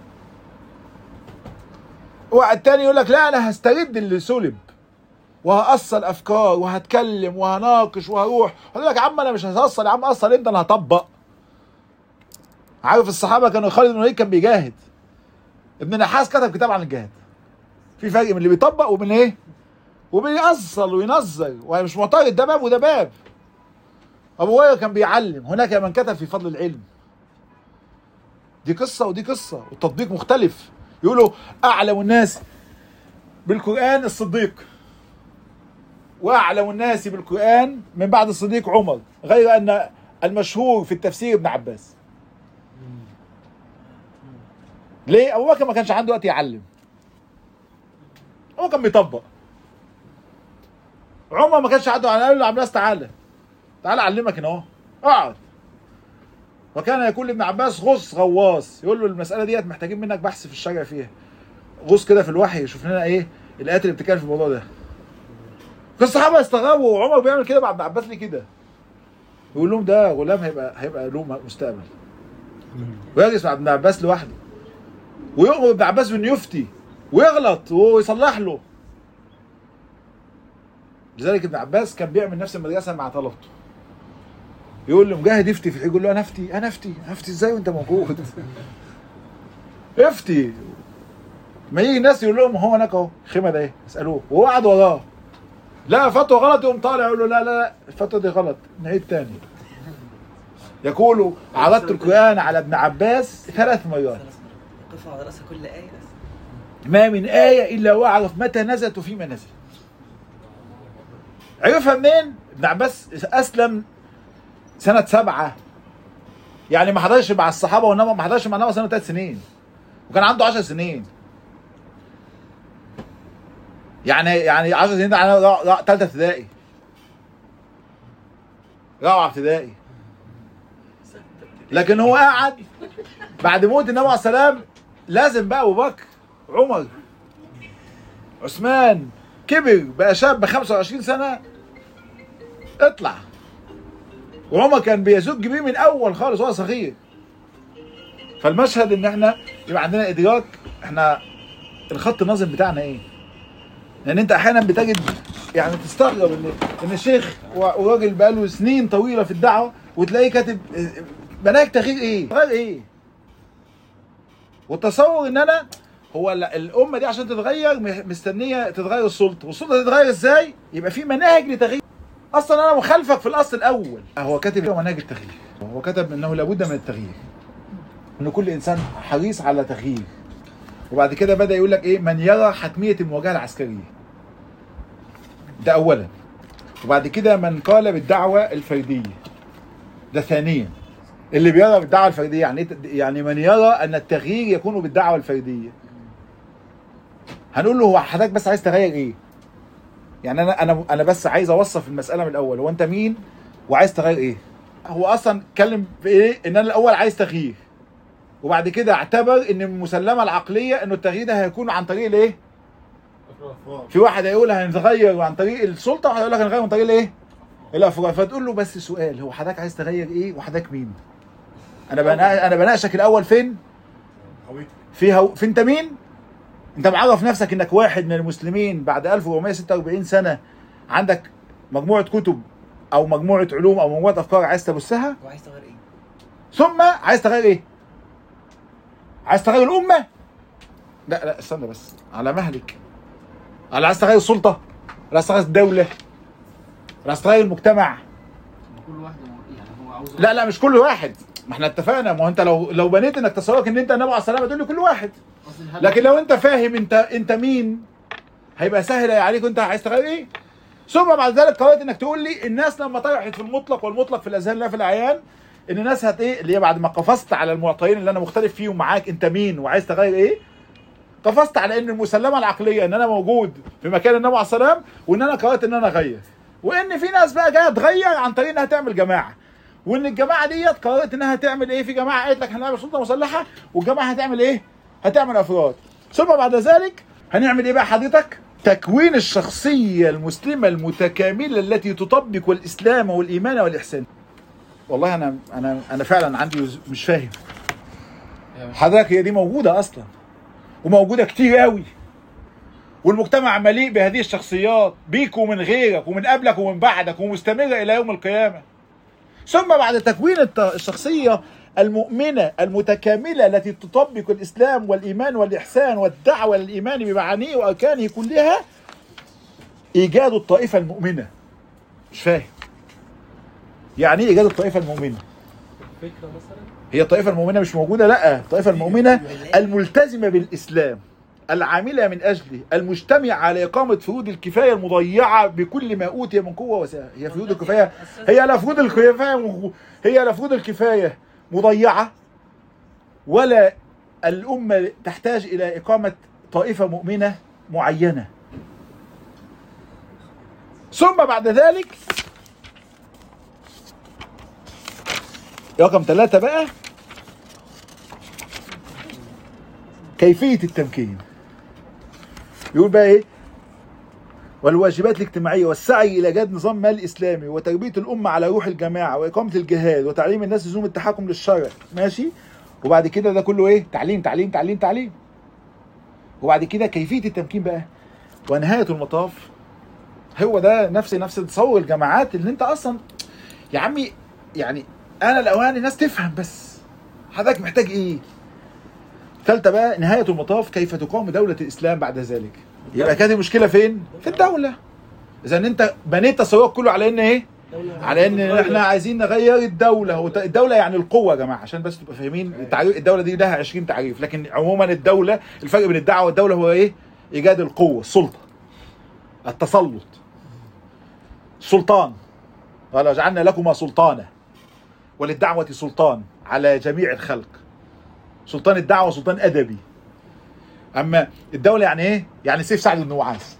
واحد تاني يقول لك لا انا هسترد اللي سلب وهأصل افكار وهتكلم وهناقش وهروح اقول لك يا عم انا مش هتأصل يا عم اصل انت انا هطبق عارف الصحابه كانوا خالد بن الوليد كان بيجاهد ابن نحاس كتب كتاب عن الجهاد في فرق من اللي بيطبق ومن ايه وبيأصل وينظر ومش معترض ده باب وده باب ابو هريره كان بيعلم هناك من كتب في فضل العلم دي قصه ودي قصه والتطبيق مختلف يقولوا اعلم الناس بالقران الصديق واعلم الناس بالقران من بعد الصديق عمر غير ان المشهور في التفسير ابن عباس ليه ابو بكر ما كانش عنده وقت يعلم هو كان بيطبق عمر ما كانش عنده قال له عبد الناس تعالى تعالى اعلمك هنا اهو اقعد وكان يقول لابن عباس غص غواص يقول له المساله ديت محتاجين منك بحث في الشرع فيها غص كده في الوحي شوف لنا ايه الايات اللي بتتكلم في الموضوع ده كان الصحابه يستغربوا وعمر بيعمل كده مع ابن عباس ليه كده يقول لهم ده غلام هيبقى هيبقى له مستقبل ويجلس مع ابن عباس لوحده ويؤمر ابن عباس بانه يفتي ويغلط ويصلح له لذلك ابن عباس كان بيعمل نفس المدرسه مع طلبته يقول له مجاهد افتي في الحج يقول له انا افتي انا افتي افتي ازاي وانت موجود افتي ما يجي الناس يقول لهم هو هناك اهو الخيمه ده ايه اسالوه وهو قاعد وراه لا فتوى غلط يقوم طالع يقول له لا لا لا الفتوى دي غلط نعيد تاني يقول عرضت القران على ابن عباس ثلاث مرات قف على رأس كل آية بس ما من آية إلا وأعرف متى نزلت وفيما نزلت عرفها منين؟ ابن عباس أسلم سنة سبعة يعني ما حضرش مع الصحابة وإنما ما حضرش مع النبي سنة ثلاث سنين وكان عنده عشر سنين يعني يعني 10 سنين ده يعني را- را- تالتة ابتدائي رابعة ابتدائي لكن هو قاعد بعد موت النبي عليه السلام لازم بقى ابو بكر عمر عثمان كبر بقى شاب ب 25 سنه اطلع وعمر كان بيزج بيه من اول خالص وهو صغير فالمشهد ان احنا يبقى عندنا ادراك احنا الخط النظم بتاعنا ايه لان انت احيانا بتجد يعني تستغرب ان ان الشيخ و- وراجل بقاله سنين طويله في الدعوه وتلاقيه كاتب اه، مناهج تغيير ايه؟ تغير ايه؟ والتصور ان انا هو ال- الامه دي عشان تتغير م- مستنيه تتغير السلطه والسلطه تتغير ازاي يبقى في مناهج لتغيير اصلا انا مخالفك في الاصل الاول هو كاتب مناهج التغيير هو كتب انه لابد من التغيير ان كل انسان حريص على تغيير وبعد كده بدا يقول لك ايه من يرى حتميه المواجهه العسكريه ده اولا وبعد كده من قال بالدعوه الفرديه ده ثانيا اللي بيرى بالدعوه الفرديه يعني إيه؟ يعني من يرى ان التغيير يكون بالدعوه الفرديه هنقول له هو حضرتك بس عايز تغير ايه يعني انا انا انا بس عايز اوصف المساله من الاول هو انت مين وعايز تغير ايه هو اصلا اتكلم في ايه ان انا الاول عايز تغيير وبعد كده اعتبر ان المسلمه العقليه انه التغيير ده هيكون عن طريق الايه؟ افراد في واحد هيقول هنتغير عن طريق السلطه وواحد هيقول لك هنغير عن طريق الايه؟ الافراد فتقول له بس سؤال هو حضرتك عايز تغير ايه وحضرتك مين؟ انا بنا... انا بناقشك الاول فين؟ هويتك في هو... في انت مين؟ انت معرف نفسك انك واحد من المسلمين بعد 1446 سنه عندك مجموعه كتب او مجموعه علوم او مجموعه افكار عايز تبثها وعايز تغير ايه؟ ثم عايز تغير ايه؟ عايز تغير الامه؟ لا لا استنى بس على مهلك على عايز تغير السلطه؟ ولا عايز تغير الدوله؟ ولا عايز تغير المجتمع؟ كل واحد هو- يعني هو عاوز لا لا مش كل واحد ما احنا اتفقنا ما هو انت لو لو بنيت انك تصورك ان انت النبي عليه السلام تقول لي كل واحد أصل الهدف- لكن لو انت فاهم انت انت مين هيبقى سهل عليك انت عايز تغير ايه ثم بعد ذلك قررت انك تقول لي الناس لما طرحت في المطلق والمطلق في الاذهان لا في الاعيان ان الناس هت ايه اللي هي بعد ما قفزت على المعطيين اللي انا مختلف فيهم معاك انت مين وعايز تغير ايه قفزت على ان المسلمه العقليه ان انا موجود في مكان النبي عليه السلام وان انا قررت ان انا اغير وان في ناس بقى جايه تغير عن طريق انها تعمل جماعه وان الجماعه ديت قررت انها تعمل ايه في جماعه قالت لك هنعمل سلطه مسلحه والجماعه هتعمل ايه هتعمل افراد ثم بعد ذلك هنعمل ايه بقى حضرتك تكوين الشخصيه المسلمه المتكامله التي تطبق الاسلام والايمان والاحسان والله انا انا انا فعلا عندي مش فاهم حضرتك هي دي موجوده اصلا وموجوده كتير قوي والمجتمع مليء بهذه الشخصيات بيك ومن غيرك ومن قبلك ومن بعدك ومستمره الى يوم القيامه ثم بعد تكوين الت- الشخصيه المؤمنه المتكامله التي تطبق الاسلام والايمان والاحسان والدعوه للايمان بمعانيه واركانه كلها ايجاد الطائفه المؤمنه مش فاهم يعني ايه ايجاد الطائفه المؤمنه فكره مثلا هي الطائفه المؤمنه مش موجوده لا الطائفه المؤمنه الملتزمه بالاسلام العامله من اجله المجتمع على اقامه فروض الكفايه المضيعه بكل ما اوتي من قوه وسعه هي فروض الكفايه هي لا فروض الكفايه هي لا فروض الكفايه مضيعه ولا الامه تحتاج الى اقامه طائفه مؤمنه معينه ثم بعد ذلك رقم ثلاثة بقى كيفية التمكين يقول بقى ايه والواجبات الاجتماعية والسعي إلى إيجاد نظام مال إسلامي وتربية الأمة على روح الجماعة وإقامة الجهاد وتعليم الناس لزوم التحكم للشرع ماشي وبعد كده ده كله إيه تعليم تعليم تعليم تعليم وبعد كده كيفية التمكين بقى ونهاية المطاف هو ده نفس نفس تصور الجماعات اللي انت اصلا يا عمي يعني انا الاوان الناس تفهم بس حضرتك محتاج ايه ثالثه بقى نهايه المطاف كيف تقام دوله الاسلام بعد ذلك يبقى كانت المشكله فين في الدوله اذا انت بنيت تصورك كله على ان ايه على ان احنا عايزين نغير الدوله هو الدوله يعني القوه يا جماعه عشان بس تبقى فاهمين التعريف الدوله دي لها 20 تعريف لكن عموما الدوله الفرق بين الدعوه والدوله هو ايه ايجاد القوه السلطه التسلط سلطان قال جعلنا لكما سلطانا وللدعوة سلطان على جميع الخلق سلطان الدعوة سلطان أدبي أما الدولة يعني إيه؟ يعني سيف سعد بن معاذ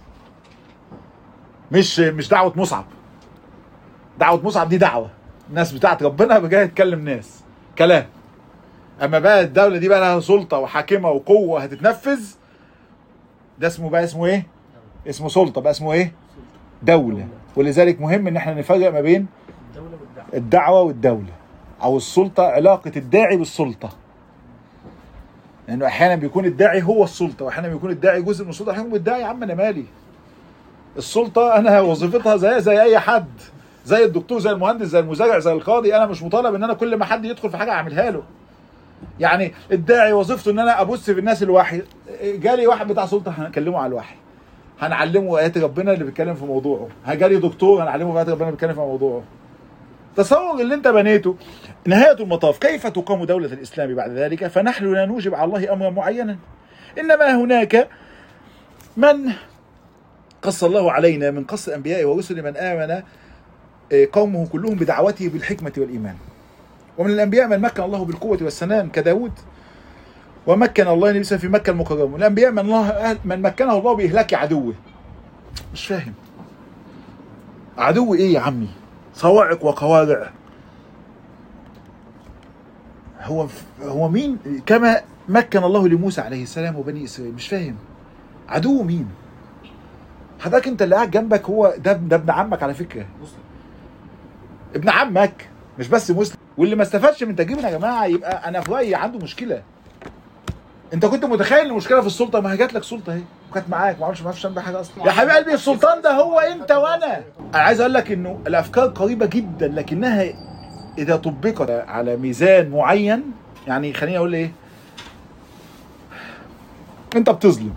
مش مش دعوة مصعب دعوة مصعب دي دعوة الناس بتاعت ربنا جاية تكلم ناس كلام أما بقى الدولة دي بقى لها سلطة وحاكمة وقوة هتتنفذ ده اسمه بقى اسمه إيه؟ اسمه سلطة بقى اسمه إيه؟ دولة ولذلك مهم إن احنا نفرق ما بين الدوله والدعوه الدعوة والدولة أو السلطة علاقة الداعي بالسلطة لأنه أحيانا بيكون الداعي هو السلطة وأحيانا بيكون الداعي جزء من السلطة أحيانا بيكون الداعي يا عم أنا مالي السلطة أنا وظيفتها زي زي أي حد زي الدكتور زي المهندس زي المزارع زي القاضي أنا مش مطالب إن أنا كل ما حد يدخل في حاجة أعملها له يعني الداعي وظيفته إن أنا أبص في الناس الوحي جالي واحد بتاع سلطة هنكلمه على الوحي هنعلمه آيات ربنا اللي بيتكلم في موضوعه هجالي دكتور هنعلمه آيات ربنا اللي بيتكلم في موضوعه تصور اللي انت بنيته نهاية المطاف كيف تقام دولة الإسلام بعد ذلك فنحن لا نوجب على الله أمرا معينا إنما هناك من قص الله علينا من قص الأنبياء ورسل من آمن آه، قومه كلهم بدعوته بالحكمة والإيمان ومن الأنبياء من مكن الله بالقوة والسلام كداود ومكن الله النبي صلى الله عليه وسلم في مكة المكرمة الأنبياء من الله من مكنه الله بإهلاك عدوه مش فاهم عدو إيه يا عمي صواعق وقوارع هو هو مين كما مكن الله لموسى عليه السلام وبني اسرائيل مش فاهم عدو مين حضرتك انت اللي قاعد جنبك هو ده ده ابن عمك على فكره مسلم ابن عمك مش بس مسلم واللي ما استفادش من تجربنا يا جماعه يبقى انا في رايي عنده مشكله انت كنت متخيل ان المشكله في السلطه ما هي جات لك سلطه اهي وكانت معاك ما اعرفش ما اعرفش تعمل بيها حاجه اصلا يا حبيب قلبي السلطان ده هو انت وانا انا عايز اقول لك انه الافكار قريبه جدا لكنها اذا طبقت على ميزان معين يعني خليني اقول ايه انت بتظلم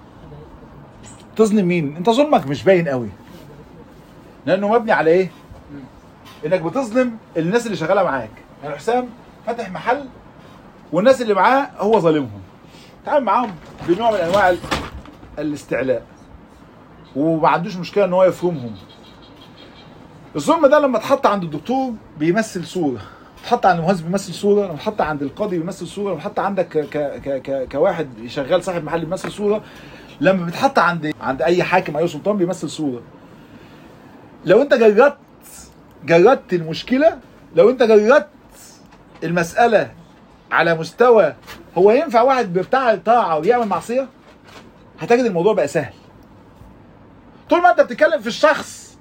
تظلم مين انت ظلمك مش باين قوي لانه مبني على ايه انك بتظلم الناس اللي شغاله معاك يعني حسام فاتح محل والناس اللي معاه هو ظالمهم تعامل معاهم بنوع من انواع ال- الاستعلاء وما عندوش مشكله ان هو يفهمهم الظلم ده لما اتحط عند الدكتور بيمثل صوره اتحط عند المهندس بيمثل صوره لما اتحط عند القاضي بيمثل صوره لما اتحط عندك ك ك ك ك كواحد شغال صاحب محل بيمثل صوره لما بيتحط عند عند اي حاكم اي سلطان بيمثل صوره لو انت جردت جردت المشكله لو انت جردت المساله على مستوى هو ينفع واحد بتاع طاعه ويعمل معصيه هتجد الموضوع بقى سهل طول ما انت بتتكلم في الشخص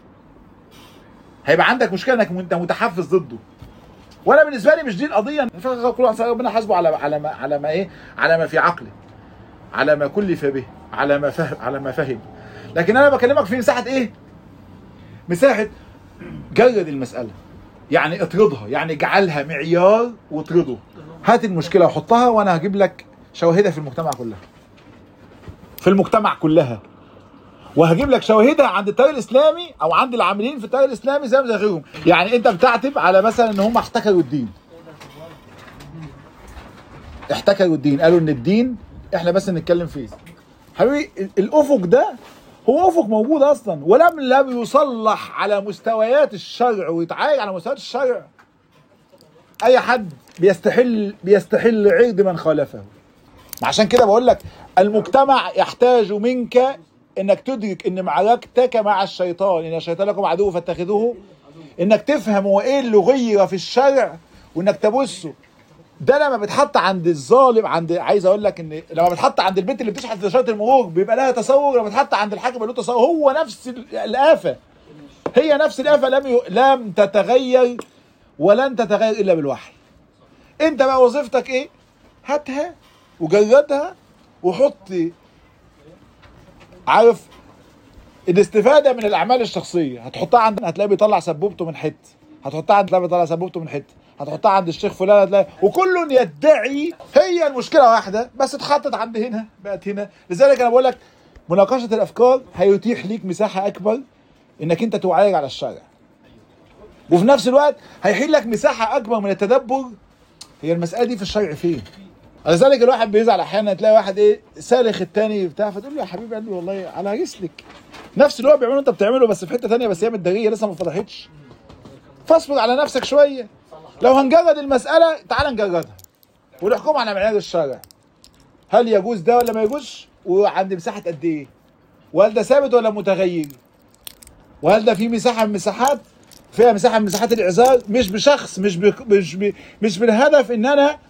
هيبقى عندك مشكله انك انت متحفز ضده وانا بالنسبه لي مش دي القضيه كل واحد ربنا حاسبه على على ما على ما ايه على ما في عقله على ما كلف به على ما فهم على ما فهم لكن انا بكلمك في مساحه ايه مساحه جرد المساله يعني اطردها يعني اجعلها معيار واطرده هات المشكله وحطها وانا هجيب لك شواهدها في المجتمع كلها في المجتمع كلها وهجيب لك شواهدها عند التيار الاسلامي او عند العاملين في التيار الاسلامي زي ما زي غيرهم يعني انت بتعتب على مثلا ان هم احتكروا الدين احتكروا الدين قالوا ان الدين احنا بس نتكلم فيه حبيبي ال- الافق ده هو افق موجود اصلا ولم لم يصلح على مستويات الشرع ويتعالج على مستويات الشرع اي حد بيستحل بيستحل عرض من خالفه عشان كده بقول لك المجتمع يحتاج منك انك تدرك ان معركتك مع الشيطان ان الشيطان لكم عدو فاتخذوه انك تفهم هو ايه اللي غير في الشرع وانك تبصه ده لما بيتحط عند الظالم عند عايز اقول لك ان لما بيتحط عند البنت اللي بتشحت في اشاره المرور بيبقى لها تصور لما بيتحط عند الحاكم بيبقى له تصور هو نفس ال- الافه هي نفس الافه لم ي... لم تتغير ولن تتغير الا بالوحي انت بقى وظيفتك ايه هاتها وجردها وحط عارف الاستفاده من الاعمال الشخصيه هتحطها عند هتلاقيه بيطلع سبوبته من حته هتحطها عند هتلاقيه بيطلع سبوبته من حته هتحطها عند الشيخ فلان هتلاقي وكل يدعي هي المشكله واحده بس اتحطت عند هنا بقت هنا لذلك انا بقول لك مناقشه الافكار هيتيح ليك مساحه اكبر انك انت تعالج على الشارع وفي نفس الوقت هيحيل لك مساحه اكبر من التدبر هي المساله دي في الشرع فين لذلك الواحد بيزعل احيانا تلاقي واحد ايه سالخ التاني بتاع فتقول له يا حبيب قلبي والله على رسلك نفس اللي هو بيعمله انت بتعمله بس في حته تانية بس هي متداريه لسه ما اتفضحتش فاصبر على نفسك شويه لو هنجرد المساله تعال نجردها ونحكم على معيار الشرع هل يجوز ده ولا ما يجوزش وعند مساحه قد ايه وهل ده ثابت ولا متغير وهل ده في مساحه من مساحات فيها مساحه من مساحات الاعذار مش بشخص مش ب... مش ب... مش بالهدف ان انا أ-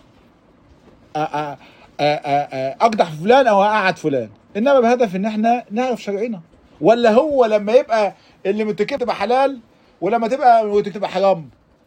أ- أ- أ- أ- اقدح في فلان او اقعد فلان انما بهدف ان احنا نعرف شرعنا ولا هو لما يبقى اللي متكتب تبقى حلال ولما تبقى متكتب تبقى حرام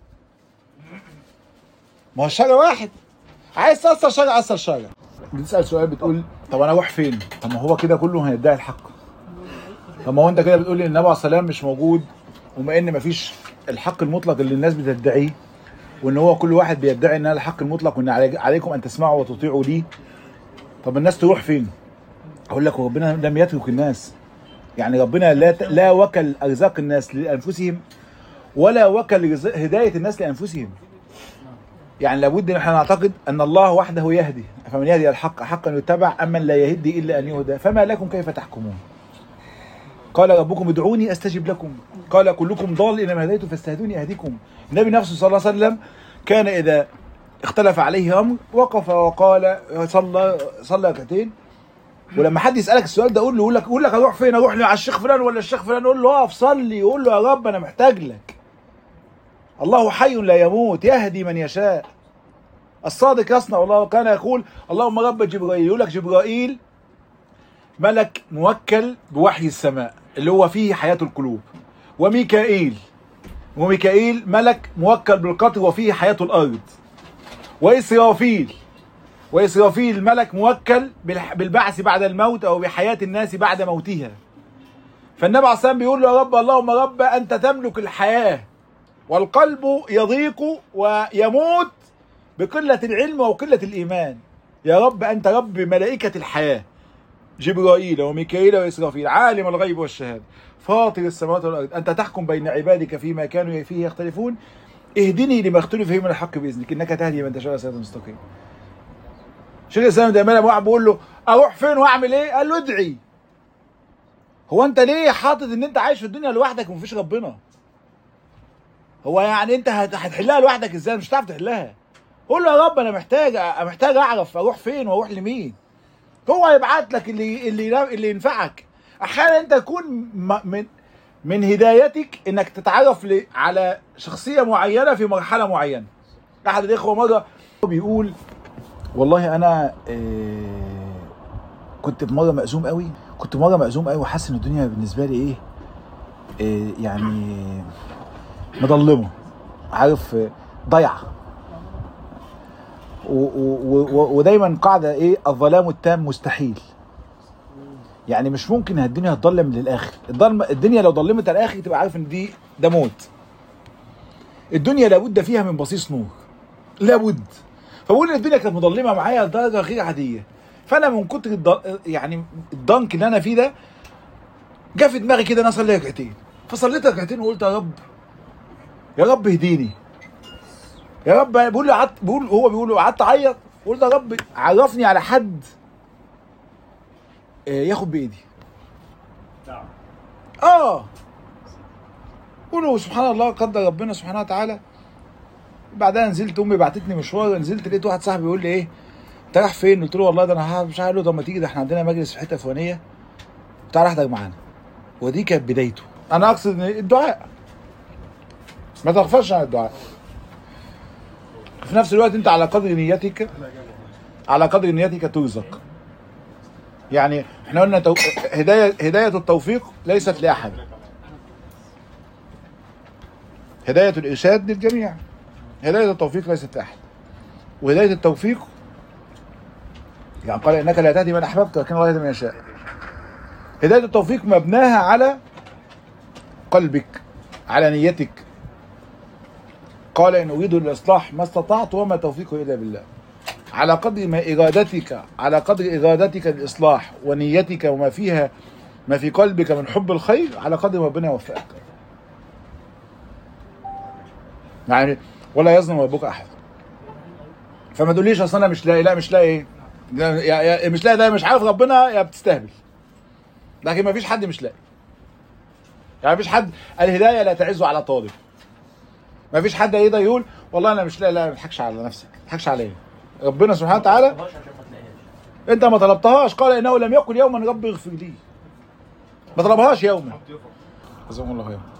ما هو الشرع واحد عايز تأثر شرع أثر شرع بتسأل سؤال بتقول طب انا اروح فين؟ طب ما هو كده كله هيدعي الحق طب ما هو انت كده بتقول لي النبي عليه السلام مش موجود وما ان مفيش الحق المطلق اللي الناس بتدعيه وان هو كل واحد بيدعي ان هذا الحق المطلق وان علي- عليكم ان تسمعوا وتطيعوا ليه طب الناس تروح فين؟ اقول لك ربنا لم يترك الناس يعني ربنا لا ت- لا وكل ارزاق الناس لانفسهم ولا وكل رز- هدايه الناس لانفسهم يعني لابد ان احنا نعتقد ان الله وحده يهدي فمن يهدي الحق حقا يتبع اما لا يهدي الا ان يهدى فما لكم كيف تحكمون قال ربكم ادعوني استجب لكم قال كلكم ضال انما هديت فاستهدوني اهديكم النبي نفسه صلى الله عليه وسلم كان اذا اختلف عليه امر وقف وقال صلى صلى ركعتين ولما حد يسالك السؤال ده قول له يقول لك يقول لك اروح فين اروح على الشيخ فلان ولا الشيخ فلان قول له اقف صلي قول له يا رب انا محتاج لك الله حي لا يموت يهدي من يشاء الصادق يصنع الله وكان يقول اللهم رب جبرائيل يقول لك جبرائيل ملك موكل بوحي السماء اللي هو فيه حياة القلوب وميكائيل وميكائيل ملك موكل بالقطر وفيه حياة الأرض وإسرافيل وإسرافيل ملك موكل بالح- بالبعث بعد الموت أو بحياة الناس بعد موتها فالنبي عليه الصلاة والسلام بيقول له يا رب اللهم رب أنت تملك الحياة والقلب يضيق ويموت بقلة العلم وقلة الإيمان يا رب أنت رب ملائكة الحياة جبرائيل وميكائيل وإسرافيل عالم الغيب والشهادة فاطر السماوات والأرض أنت تحكم بين عبادك فيما كانوا فيه يختلفون اهدني لما اختلف فيه من الحق بإذنك إنك تهدي من تشاء إلى صراط مستقيم شيخ الإسلام دايما واحد بيقول له أروح فين وأعمل إيه؟ قال له ادعي هو أنت ليه حاطط إن أنت عايش في الدنيا لوحدك ومفيش ربنا؟ هو يعني أنت هت- هتحلها لوحدك إزاي؟ مش هتعرف تحلها قول له يا رب أنا محتاج محتاج أعرف أروح فين وأروح لمين هو هيبعت لك اللي اللي اللي ينفعك احيانا انت تكون م- من من هدايتك انك تتعرف ل- على شخصيه معينه في مرحله معينه احد الاخوه مره بيقول والله انا آه، كنت في مره مأزوم قوي كنت مره مأزوم قوي وحاسس ان الدنيا بالنسبه لي ايه آه، يعني مظلمه عارف آه، ضيعه و- و- و- ودايما قاعده ايه الظلام التام مستحيل يعني مش ممكن الدنيا هتضلم للاخر الضلمه الدنيا لو ضلمت على الاخر تبقى عارف ان دي ده موت الدنيا لابد فيها من بصيص نور لابد فبقول ان الدنيا كانت مظلمه معايا لدرجه غير عاديه فانا من كتر الض... يعني الضنك اللي انا فيه ده جه في دماغي كده انا اصلي ركعتين فصليت ركعتين وقلت يا رب يا رب اهديني يا رب بيقول لي قعدت بيقول هو بيقول له قعدت اعيط قلت يا رب عرفني على حد آه، ياخد بايدي اه قولوا سبحان الله قدر ربنا سبحانه وتعالى بعدها نزلت امي بعتتني مشوار نزلت لقيت واحد صاحبي بيقول لي ايه انت رايح فين؟ قلت له والله ده انا ه- مش عارف له طب ما تيجي ده احنا عندنا مجلس في حته فلانيه تعالى احضر معانا ودي كانت بدايته انا اقصد إن الدعاء ما تغفلش عن الدعاء في نفس الوقت انت على قدر نيتك على قدر نيتك ترزق يعني احنا قلنا تو... هدايه هدايه التوفيق ليست لاحد هدايه الارشاد للجميع هدايه التوفيق ليست لاحد وهدايه التوفيق يعني قال انك لا تهدي من احببت ولكن الله يهدي من يشاء هدايه التوفيق مبناها على قلبك على نيتك قال ان اريد الاصلاح ما استطعت وما توفيقي الا بالله على قدر ما ارادتك على قدر ارادتك الاصلاح ونيتك وما فيها ما في قلبك من حب الخير على قدر ما ربنا يوفقك يعني ولا يظلم ربك احد فما تقوليش اصل انا مش لاقي لا مش لاقي ايه لا، يا يا مش لاقي ده مش عارف ربنا يا بتستهبل لكن ما فيش حد مش لاقي يعني ما فيش حد الهدايه لا تعز على طالب ما فيش حد يقدر يقول والله انا مش لاقي لا ما تضحكش على نفسك ما تضحكش عليا ربنا سبحانه وتعالى انت ما طلبتهاش قال انه لم يقل يوما ربي اغفر لي ما طلبهاش يوما جزاكم الله خير